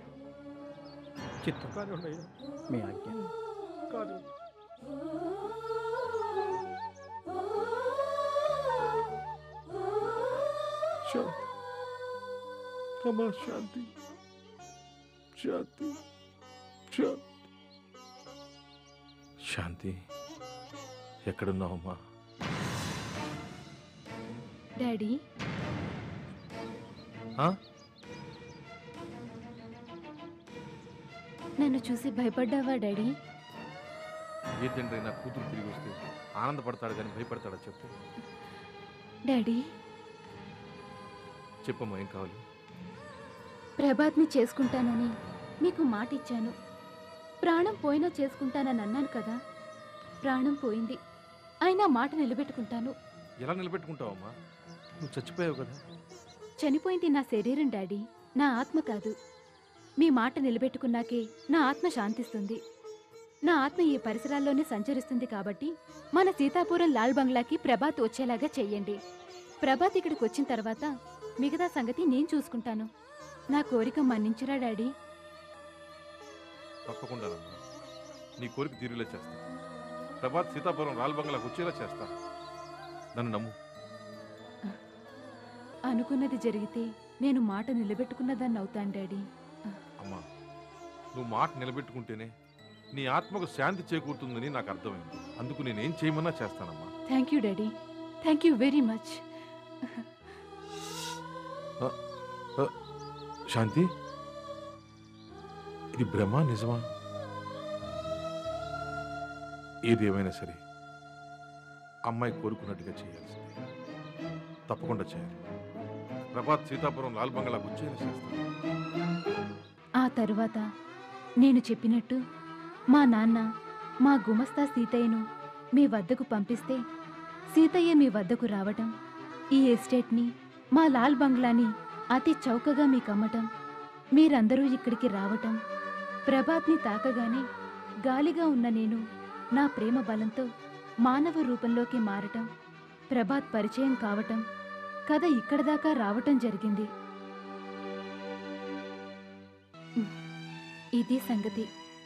S22: చిత్తం
S21: కానివ్వండి అయ్యా
S22: మీ ఆజ్ఞ
S21: కానివ్వండి శాంతి అమ్మా శాంతి శాంతి శాంతి శాంతి ఎక్కడున్నావమ్మా
S16: డాడీ
S21: ఆ?
S16: నన్ను చూసి భయపడ్డావా డాడీ
S21: ఏ తండ్రి నా కూతురు తిరిగి వస్తే ఆనందపడతాడు కానీ భయపడతాడా చెప్పు
S16: డాడీ
S21: చెప్పమ్మా ఏం కావాలి
S16: ప్రభాత్ని చేసుకుంటానని మీకు మాట ఇచ్చాను ప్రాణం పోయినా చేసుకుంటానని అన్నాను కదా ప్రాణం పోయింది అయినా మాట నిలబెట్టుకుంటాను
S21: ఎలా నిలబెట్టుకుంటావమ్మా నువ్వు చచ్చిపోయావు కదా
S16: చనిపోయింది నా శరీరం డాడీ నా ఆత్మ కాదు మీ మాట నిలబెట్టుకున్నాకే నా ఆత్మ శాంతిస్తుంది నా ఆత్మ ఈ పరిసరాల్లోనే సంచరిస్తుంది కాబట్టి మన సీతాపురం లాల్ బంగ్లాకి ప్రభాత్ వచ్చేలాగా చెయ్యండి ప్రభాత్ ఇక్కడికి వచ్చిన తర్వాత మిగతా సంగతి నేను చూసుకుంటాను నా కోరిక మన్నించరా డాడీ
S21: తప్పకుండానమ్మా నీ కోరిక తీరేలా చేస్తా ప్రభాత్ సీతాపురం రాల్ బంగ్లాకు వచ్చేలా చేస్తా నన్ను నమ్ము
S16: అనుకున్నది జరిగితే నేను మాట నిలబెట్టుకున్నదాన్ని అవుతాను డాడీ
S21: అమ్మా నువ్వు మాట నిలబెట్టుకుంటేనే నీ ఆత్మకు శాంతి చేకూరుతుందని నాకు అర్థమైంది అందుకు నేనేం చేయమన్నా చేస్తానమ్మా
S16: thank you daddy thank you very much
S21: ఆ, ఆ, శాంతి ఇది భ్రమ నిజమా ఏది ఏమైనా సరే అమ్మాయి కోరుకున్నట్టుగా చేయాల్సింది తప్పకుండా చేయాలి ప్రభాత్ సీతాపురం లాల్ బంగ్లా గుచ్చైనా చేస్తాను
S16: ఆ తరువాత నేను చెప్పినట్టు మా నాన్న మా గుమస్తా సీతయ్యను మీ వద్దకు పంపిస్తే సీతయ్య మీ వద్దకు రావటం ఈ ఎస్టేట్ని మా లాల్ బంగ్లాని అతి చౌకగా మీకు అమ్మటం మీరందరూ ఇక్కడికి రావటం ప్రభాత్ని తాకగానే గాలిగా ఉన్న నేను నా ప్రేమ బలంతో మానవ రూపంలోకి మారటం ప్రభాత్ పరిచయం కావటం కథ ఇక్కడ దాకా రావటం జరిగింది ఇది సంగతి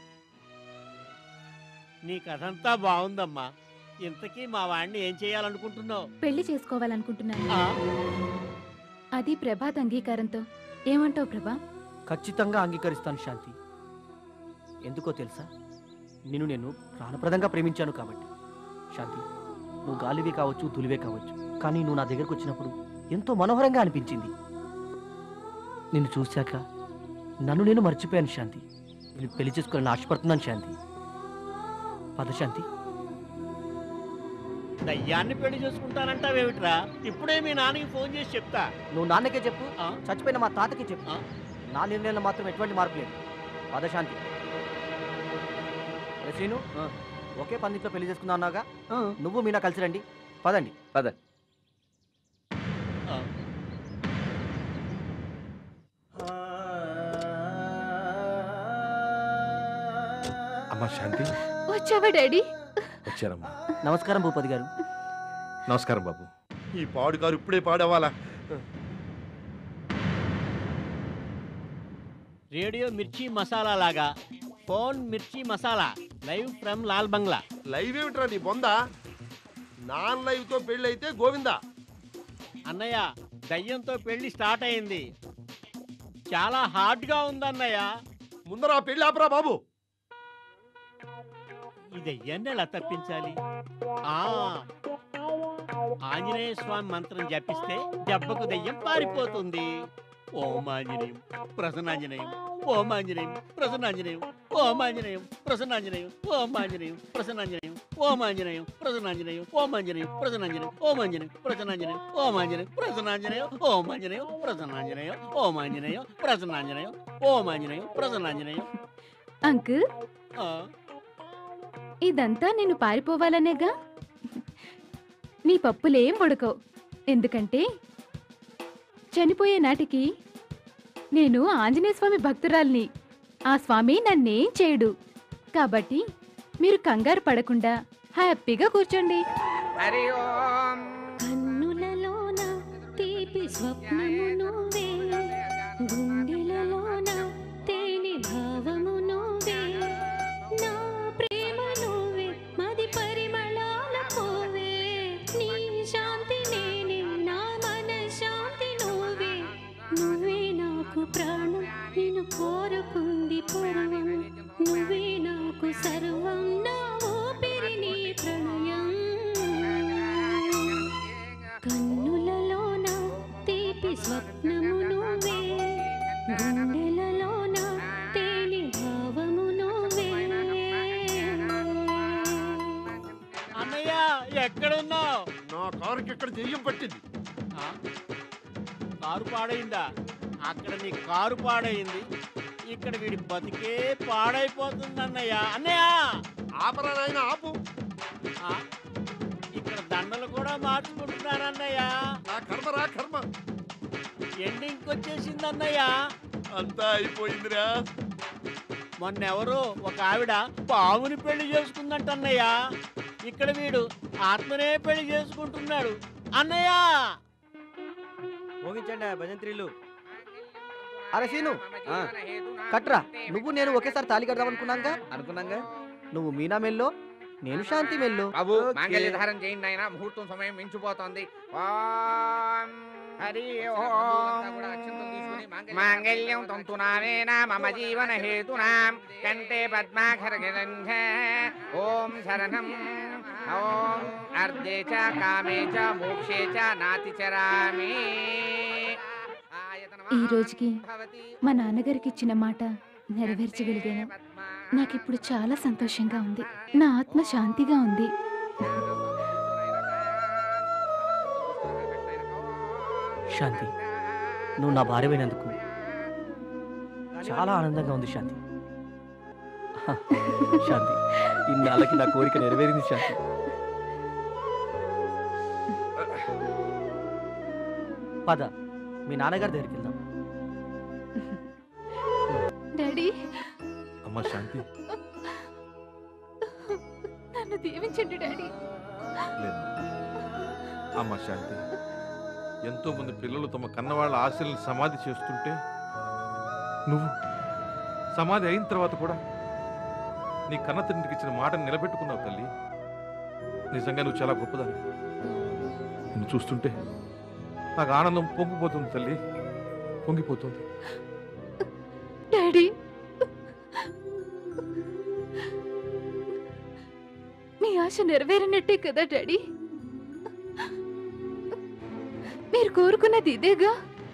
S18: నీ కథంతా బాగుందమ్మా ఇంతకీ మా వాడిని ఏం చేయాలనుకుంటున్నావు
S16: పెళ్లి చేసుకోవాలనుకుంటున్నాను అది ప్రభాత్ అంగీకారంతో ఏమంటావు ప్రభా
S5: ఖచ్చితంగా అంగీకరిస్తాను శాంతి ఎందుకో తెలుసా నిన్ను నేను ప్రాణప్రదంగా ప్రేమించాను కాబట్టి శాంతి నువ్వు గాలివే కావచ్చు తులివే కావచ్చు కానీ నువ్వు నా దగ్గరకు వచ్చినప్పుడు ఎంతో మనోహరంగా అనిపించింది నిన్ను చూశాక నన్ను నేను మర్చిపోయాను శాంతి నేను పెళ్లి చేసుకోవాలని ఆశపడుతున్నాను శాంతి పద శాంతి
S18: దయ్యాన్ని పెళ్లి చేసుకుంటానంటావేమిట్రా ఇప్పుడే మీ నాన్నకి ఫోన్ చేసి చెప్తా
S5: నువ్వు నాన్నకే చెప్పు చచ్చిపోయిన మా తాతకి చెప్పు నా నిర్ణయంలో మాత్రం ఎటువంటి మార్పు లేదు పద శాంతి అరే శ్రీను ఒకే పందిట్లో పెళ్లి చేసుకుందాం అన్నాగా నువ్వు మీనా కలిసి రండి పదండి
S4: పద
S21: అమ్మా శాంతి
S16: వచ్చావా డాడీ
S21: వచ్చారమ్మా
S5: నమస్కారం భూపతి గారు
S21: నమస్కారం బాబు
S8: ఈ పాడుగారు ఇప్పుడే పాడవాలా
S18: రేడియో మిర్చి మసాలా లాగా phone Mirchi masala live from Lal Bangla
S8: live ఏమిట్రా నీ బొందా నాన్ లైవ్ తో పెళ్ళైతే గోవిందా
S18: అన్నయ్య దయ్యంతో పెళ్లి స్టార్ట్ అయింది చాలా హార్డ్ గా ఉందన్నయ్య
S8: ముందర ఆ పెళ్లి ఆపరా బాబు
S18: ఈ దయ్యాన్ని ఎలా తప్పించాలి ఆ ఆంజనేయ స్వామి మంత్రం జపిస్తే దెబ్బకు దయ్యం పారిపోతుంది ఓం ఆంజనేయం ప్రసన్నాంజనేయం ఓం ఆంజనేయం ప్రసన్నాంజనేయం ఓం ఆంజనేయం ప్రసన్నాంజనేయం ఓం ఆంజనేయం ప్రసన్నాంజనేయం ఓం ఆంజనేయం ప్రసన్నాంజనేయం ఓం ఆంజనేయం ప్రసన్నాంజనేయం ఓం ఆంజనేయం ప్రసన్నాంజనేయం ఓం ఆంజనేయం ప్రసన్నాంజనేయం ఓం ఆంజనేయం ప్రసన్నాంజనేయం ఓం ఆంజనేయం ప్రసన్నాంజనేయం ఓం ఆంజనేయం ప్రసన్నాంజనేయం
S16: అంకుల్
S18: ఆ
S16: ఇదంతా నేను పారిపోవాలనేగా నీ పప్పులేం ఉడకవు ఎందుకంటే చనిపోయే నాటికి నేను ఆంజనేయ స్వామి భక్తురాల్ని ఆ స్వామి నన్నేం చేయడు కాబట్టి మీరు కంగారు పడకుండా హ్యాపీగా కూర్చోండి
S13: హరి ఓం
S17: కన్నులలోన తీపి స్వప్నము నువ్వే గుండెలలోన తేనె భావము నువ్వే నా ప్రేమ నువ్వే మది పరిమళాల పోవే నీ శాంతి నేనే నా మన శాంతి నువ్వే నువ్వే నాకు ప్రాణం నేను కోరుకుంది పర్వం నువ్వే నాకు సర్వం నా ఊపిరి నీ ప్రణయం కన్నులలోన తీపి స్వప్నము నువ్వే గుండెలలోన తేలి భావము నువ్వే
S18: అన్నయ్య ఎక్కడున్నావు
S8: నా కారుకి ఎక్కడ దెయ్యం పట్టింది
S18: కారు పాడైందా అక్కడ నీ కారు పాడైంది ఇక్కడ వీడి బతికే పాడైపోతుంది అన్నయ్య అన్నయ్య
S8: ఆపరా నాయన ఆపు
S18: ఆ, ఇక్కడ దండలు కూడా మార్చుకుంటున్నారు అన్నయ్య
S8: నా కర్మ రా కర్మ
S18: ఎండింగ్ వచ్చేసింది అన్నయ్య
S8: అంతా అయిపోయిందిరా
S18: మొన్నెవరో ఒక ఆవిడ పావుని పెళ్లి చేసుకుందంట అన్నయ్య ఇక్కడ వీడు ఆత్మనే పెళ్లి చేసుకుంటున్నాడు అన్నయ్య
S14: మోగించండి ఆ భజంత్రీలు
S5: అరే సీను కట్రా నువ్వు నేను ఒకేసారి తాళి కడదాం అనుకున్నాగా
S4: అనుకున్నాగా
S5: నువ్వు మీనా మెల్లో నేను శాంతి మెల్లో
S13: బాబు
S5: ఓకే.
S13: మాంగళ్య ధారణ చేయండి ఆయన ముహూర్తం సమయం మించిపోతోంది ఓం హరి ఓం మాంగళ్యం తంతునానేన మమ జీవన హేతునాం కంటే పద్మాఖరగరంధ ఓం శరణం ఓం అర్ధే చ కామే చ మోక్షే చ నాతి చరామి
S16: ఈ రోజుకి మా నాన్నగారికి ఇచ్చిన మాట నెరవేర్చగలిగాను నాకిప్పుడు చాలా సంతోషంగా ఉంది నా ఆత్మ శాంతిగా ఉంది
S5: శాంతి నువ్వు నా భార్యమైనందుకు చాలా ఆనందంగా ఉంది శాంతి హ, శాంతి ఇన్నాళ్ళకి నా కోరిక నెరవేరింది శాంతి పద మీ నాన్నగారి దగ్గరికి వెళ్దాం
S16: డాడీ
S21: అమ్మ శాంతి
S16: నన్ను దీవించండి డాడీ
S21: లేదు అమ్మ శాంతి ఎంతో మంది పిల్లలు తమ కన్నవాళ్ళ ఆశలను సమాధి చేస్తుంటే నువ్వు సమాధి అయిన తర్వాత కూడా నీ కన్న తండ్రికి ఇచ్చిన మాటను నిలబెట్టుకున్నావు తల్లి నిజంగా నువ్వు చాలా గొప్పదాన్ని నిన్ను చూస్తుంటే నాకు ఆనందం పొంగిపోతుంది తల్లి పొంగిపోతుంది
S16: డాడీ మీ ఆశ నెరవేరినట్టే కదా డాడీ మీరు కోరుకున్నది ఇదేగా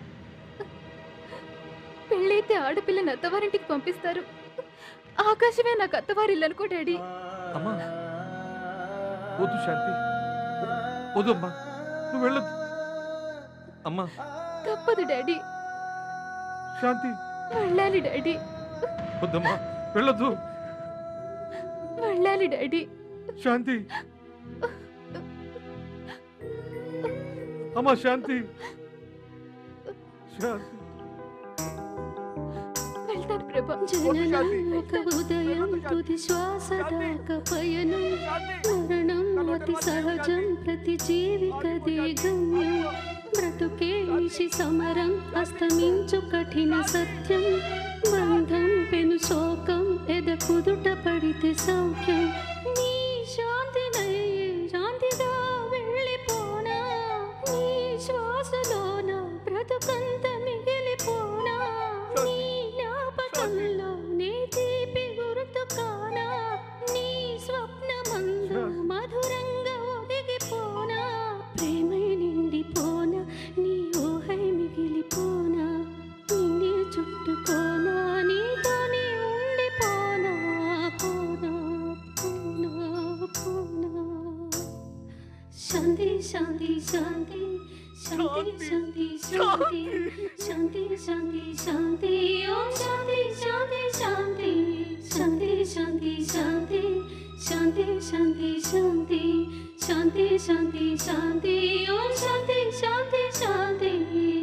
S16: పెళ్ళైతే ఆడపిల్లని అత్తవారింటికి పంపిస్తారు ఆకాశమే నాకు అత్తవారిల్లు అనుకో డాడీ
S21: అమ్మా వద్దు శాంతి వద్దు అమ్మా నువ్వు వెళ్ళొద్దు అమ్మా
S16: తప్పదు డాడీ
S21: శాంతి
S16: వెళ్ళాలి డాడీ
S21: వద్దమ్మా వెళ్ళొద్దు
S16: వెళ్ళాలి డాడీ
S21: శాంతి అమ్మా శాంతి శాంతి
S16: వెళ్తాను ప్రభా
S17: జననం ఒక ఉదయం తుది శ్వాస దాకా పయనం మరణం అతి సహజం ప్రతి జీవికదే గమ్యం బ్రతుకే నిశి సమరం అస్తమించు కఠిన సత్యం బంధం పెను శోకం ఎద కుదుట పడితే సౌఖ్యం నీ శాంతినై శాంతిగా వెళ్ళిపోనా నీ శ్వాసలోన బ్రతుకంత మిగిలిపోనా నీ జ్ఞాపకంలో నీ తీపి గుర్తు కానా నీ స్వప్నమందు మధురంగా ఒదిగిపోనా ప్రేమై నిండిపోనా నీ ఊహై మిగిలిపోనా నిన్నే చుట్టుకోనా నీతోనే ఉండిపోనా పోనా పోనా పోనా శాంతి శాంతి శాంతి శాంతి శాంతి శాంతి శాంతి శాంతి శాంతి ఓం శాంతి శాంతి శాంతి శాంతి శాంతి శాంతి శాంతి శాంతి శాంతి శాంతి శాంతి శాంతి ఓం శాంతి శాంతి శాంతి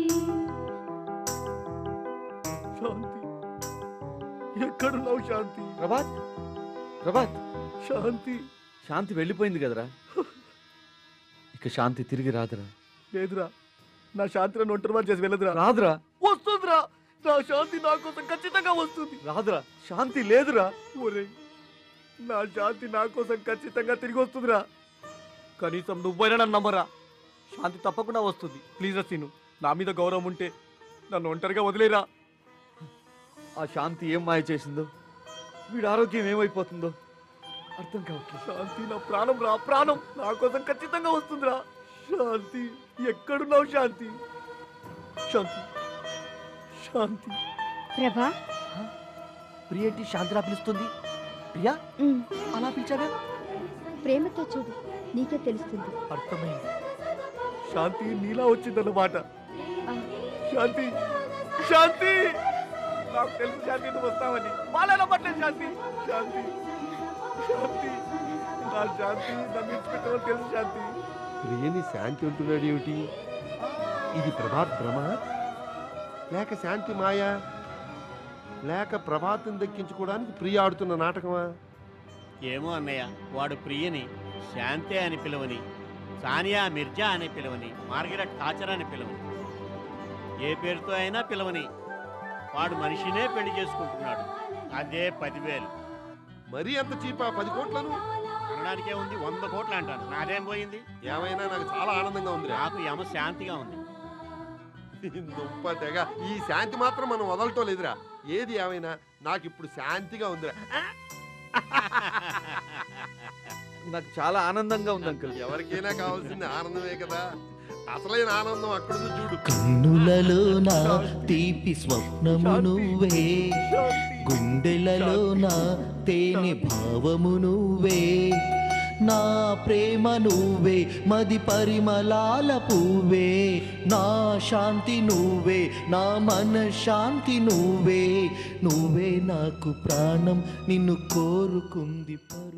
S5: శాంతి ఎక్కడున్నావు శాంతి ప్రభాత్ ప్రభాత్ శాంతి
S4: శాంతి వెళ్ళిపోయింది కదరా ఇక శాంతి తిరిగి రాదురా
S5: లేదురా నా శాంతి నన్ను ఒంటరి చేసి వెళ్ళదురా
S4: రాదురా
S5: వస్తుందిరా నా శాంతి నా కోసం ఖచ్చితంగా వస్తుంది
S4: రాదురా శాంతి లేదురా
S5: ఒరేయ్ నా శాంతి నా కోసం ఖచ్చితంగా తిరిగి వస్తుందిరా కనీసం నువ్వైనా నన్ను నమ్మరా శాంతి తప్పకుండా వస్తుంది ప్లీజ్ రసీను నా మీద గౌరవం ఉంటే నన్ను ఒంటరిగా వదిలేరా
S4: ఆ శాంతి ఏం మాయ చేసిందో వీడి ఆరోగ్యం ఏమైపోతుందో అర్థం కావట్లేదు
S5: శాంతి నా ప్రాణం రా ప్రాణం నా కోసం ఖచ్చితంగా వస్తుందిరా శాంతి ఎక్కడున్నావు శాంతి శాంతి శాంతి
S10: ప్రభా
S5: ప్రియ ఏంటి శాంతిలా పిలుస్తుంది ప్రియా అలా పిలిచావా
S10: ప్రేమతో చూడు నీకే తెలుస్తుంది
S5: అర్థమైంది శాంతి నీలా వచ్చిందన్నమాట శాంతి శాంతి నాకు తెలుసు శాంతి నువ్వు వస్తావని వాళ్ళ పట్లేదు శాంతి శాంతి శాంతి నా శాంతి నన్ను ఇచ్చిపెట్టమని తెలుసు శాంతి
S8: ప్రియని శాంతి అంటున్నాడు ఏమిటి ఇది ప్రభాత్ భ్రమ లేక శాంతి మాయా లేక ప్రభాతం దక్కించుకోవడానికి ప్రియ ఆడుతున్న నాటకమా
S18: ఏమో అన్నయ్య వాడు ప్రియని శాంతే అని పిలవని సానియా మిర్జా అని పిలవని మార్గరెట్ థాచర్ అని పిలవని ఏ పేరుతో అయినా పిలవని వాడు మనిషినే పెళ్లి చేసుకుంటున్నాడు అదే పదివేలు
S8: మరీ అంత చీపా పది కోట్లను
S18: అనడానికే ఉంది వంద కోట్లు అంటాను నాదేం పోయింది
S8: ఏమైనా నాకు చాలా ఆనందంగా ఉంది
S18: నాకు యమ శాంతిగా ఉంది
S8: దుంప తెగ ఈ శాంతి మాత్రం మనం వదలటం లేదురా ఏది ఏమైనా నాకు ఇప్పుడు శాంతిగా ఉందిరా
S4: నాకు చాలా ఆనందంగా ఉంది అంకుల్
S8: ఎవరికైనా కావాల్సింది ఆనందమే కదా అసలైన ఆనందం అక్కడుంది చూడు
S15: కన్నులలో నా తీపి స్వప్నము నువ్వే గుండెలలో నా తేనె భావము నువ్వే నా ప్రేమ నువ్వే మది పరిమళాల పువ్వే నా శాంతి నువ్వే నా మన శాంతి నువ్వే నువ్వే నాకు ప్రాణం నిన్ను కోరుకుంది పరు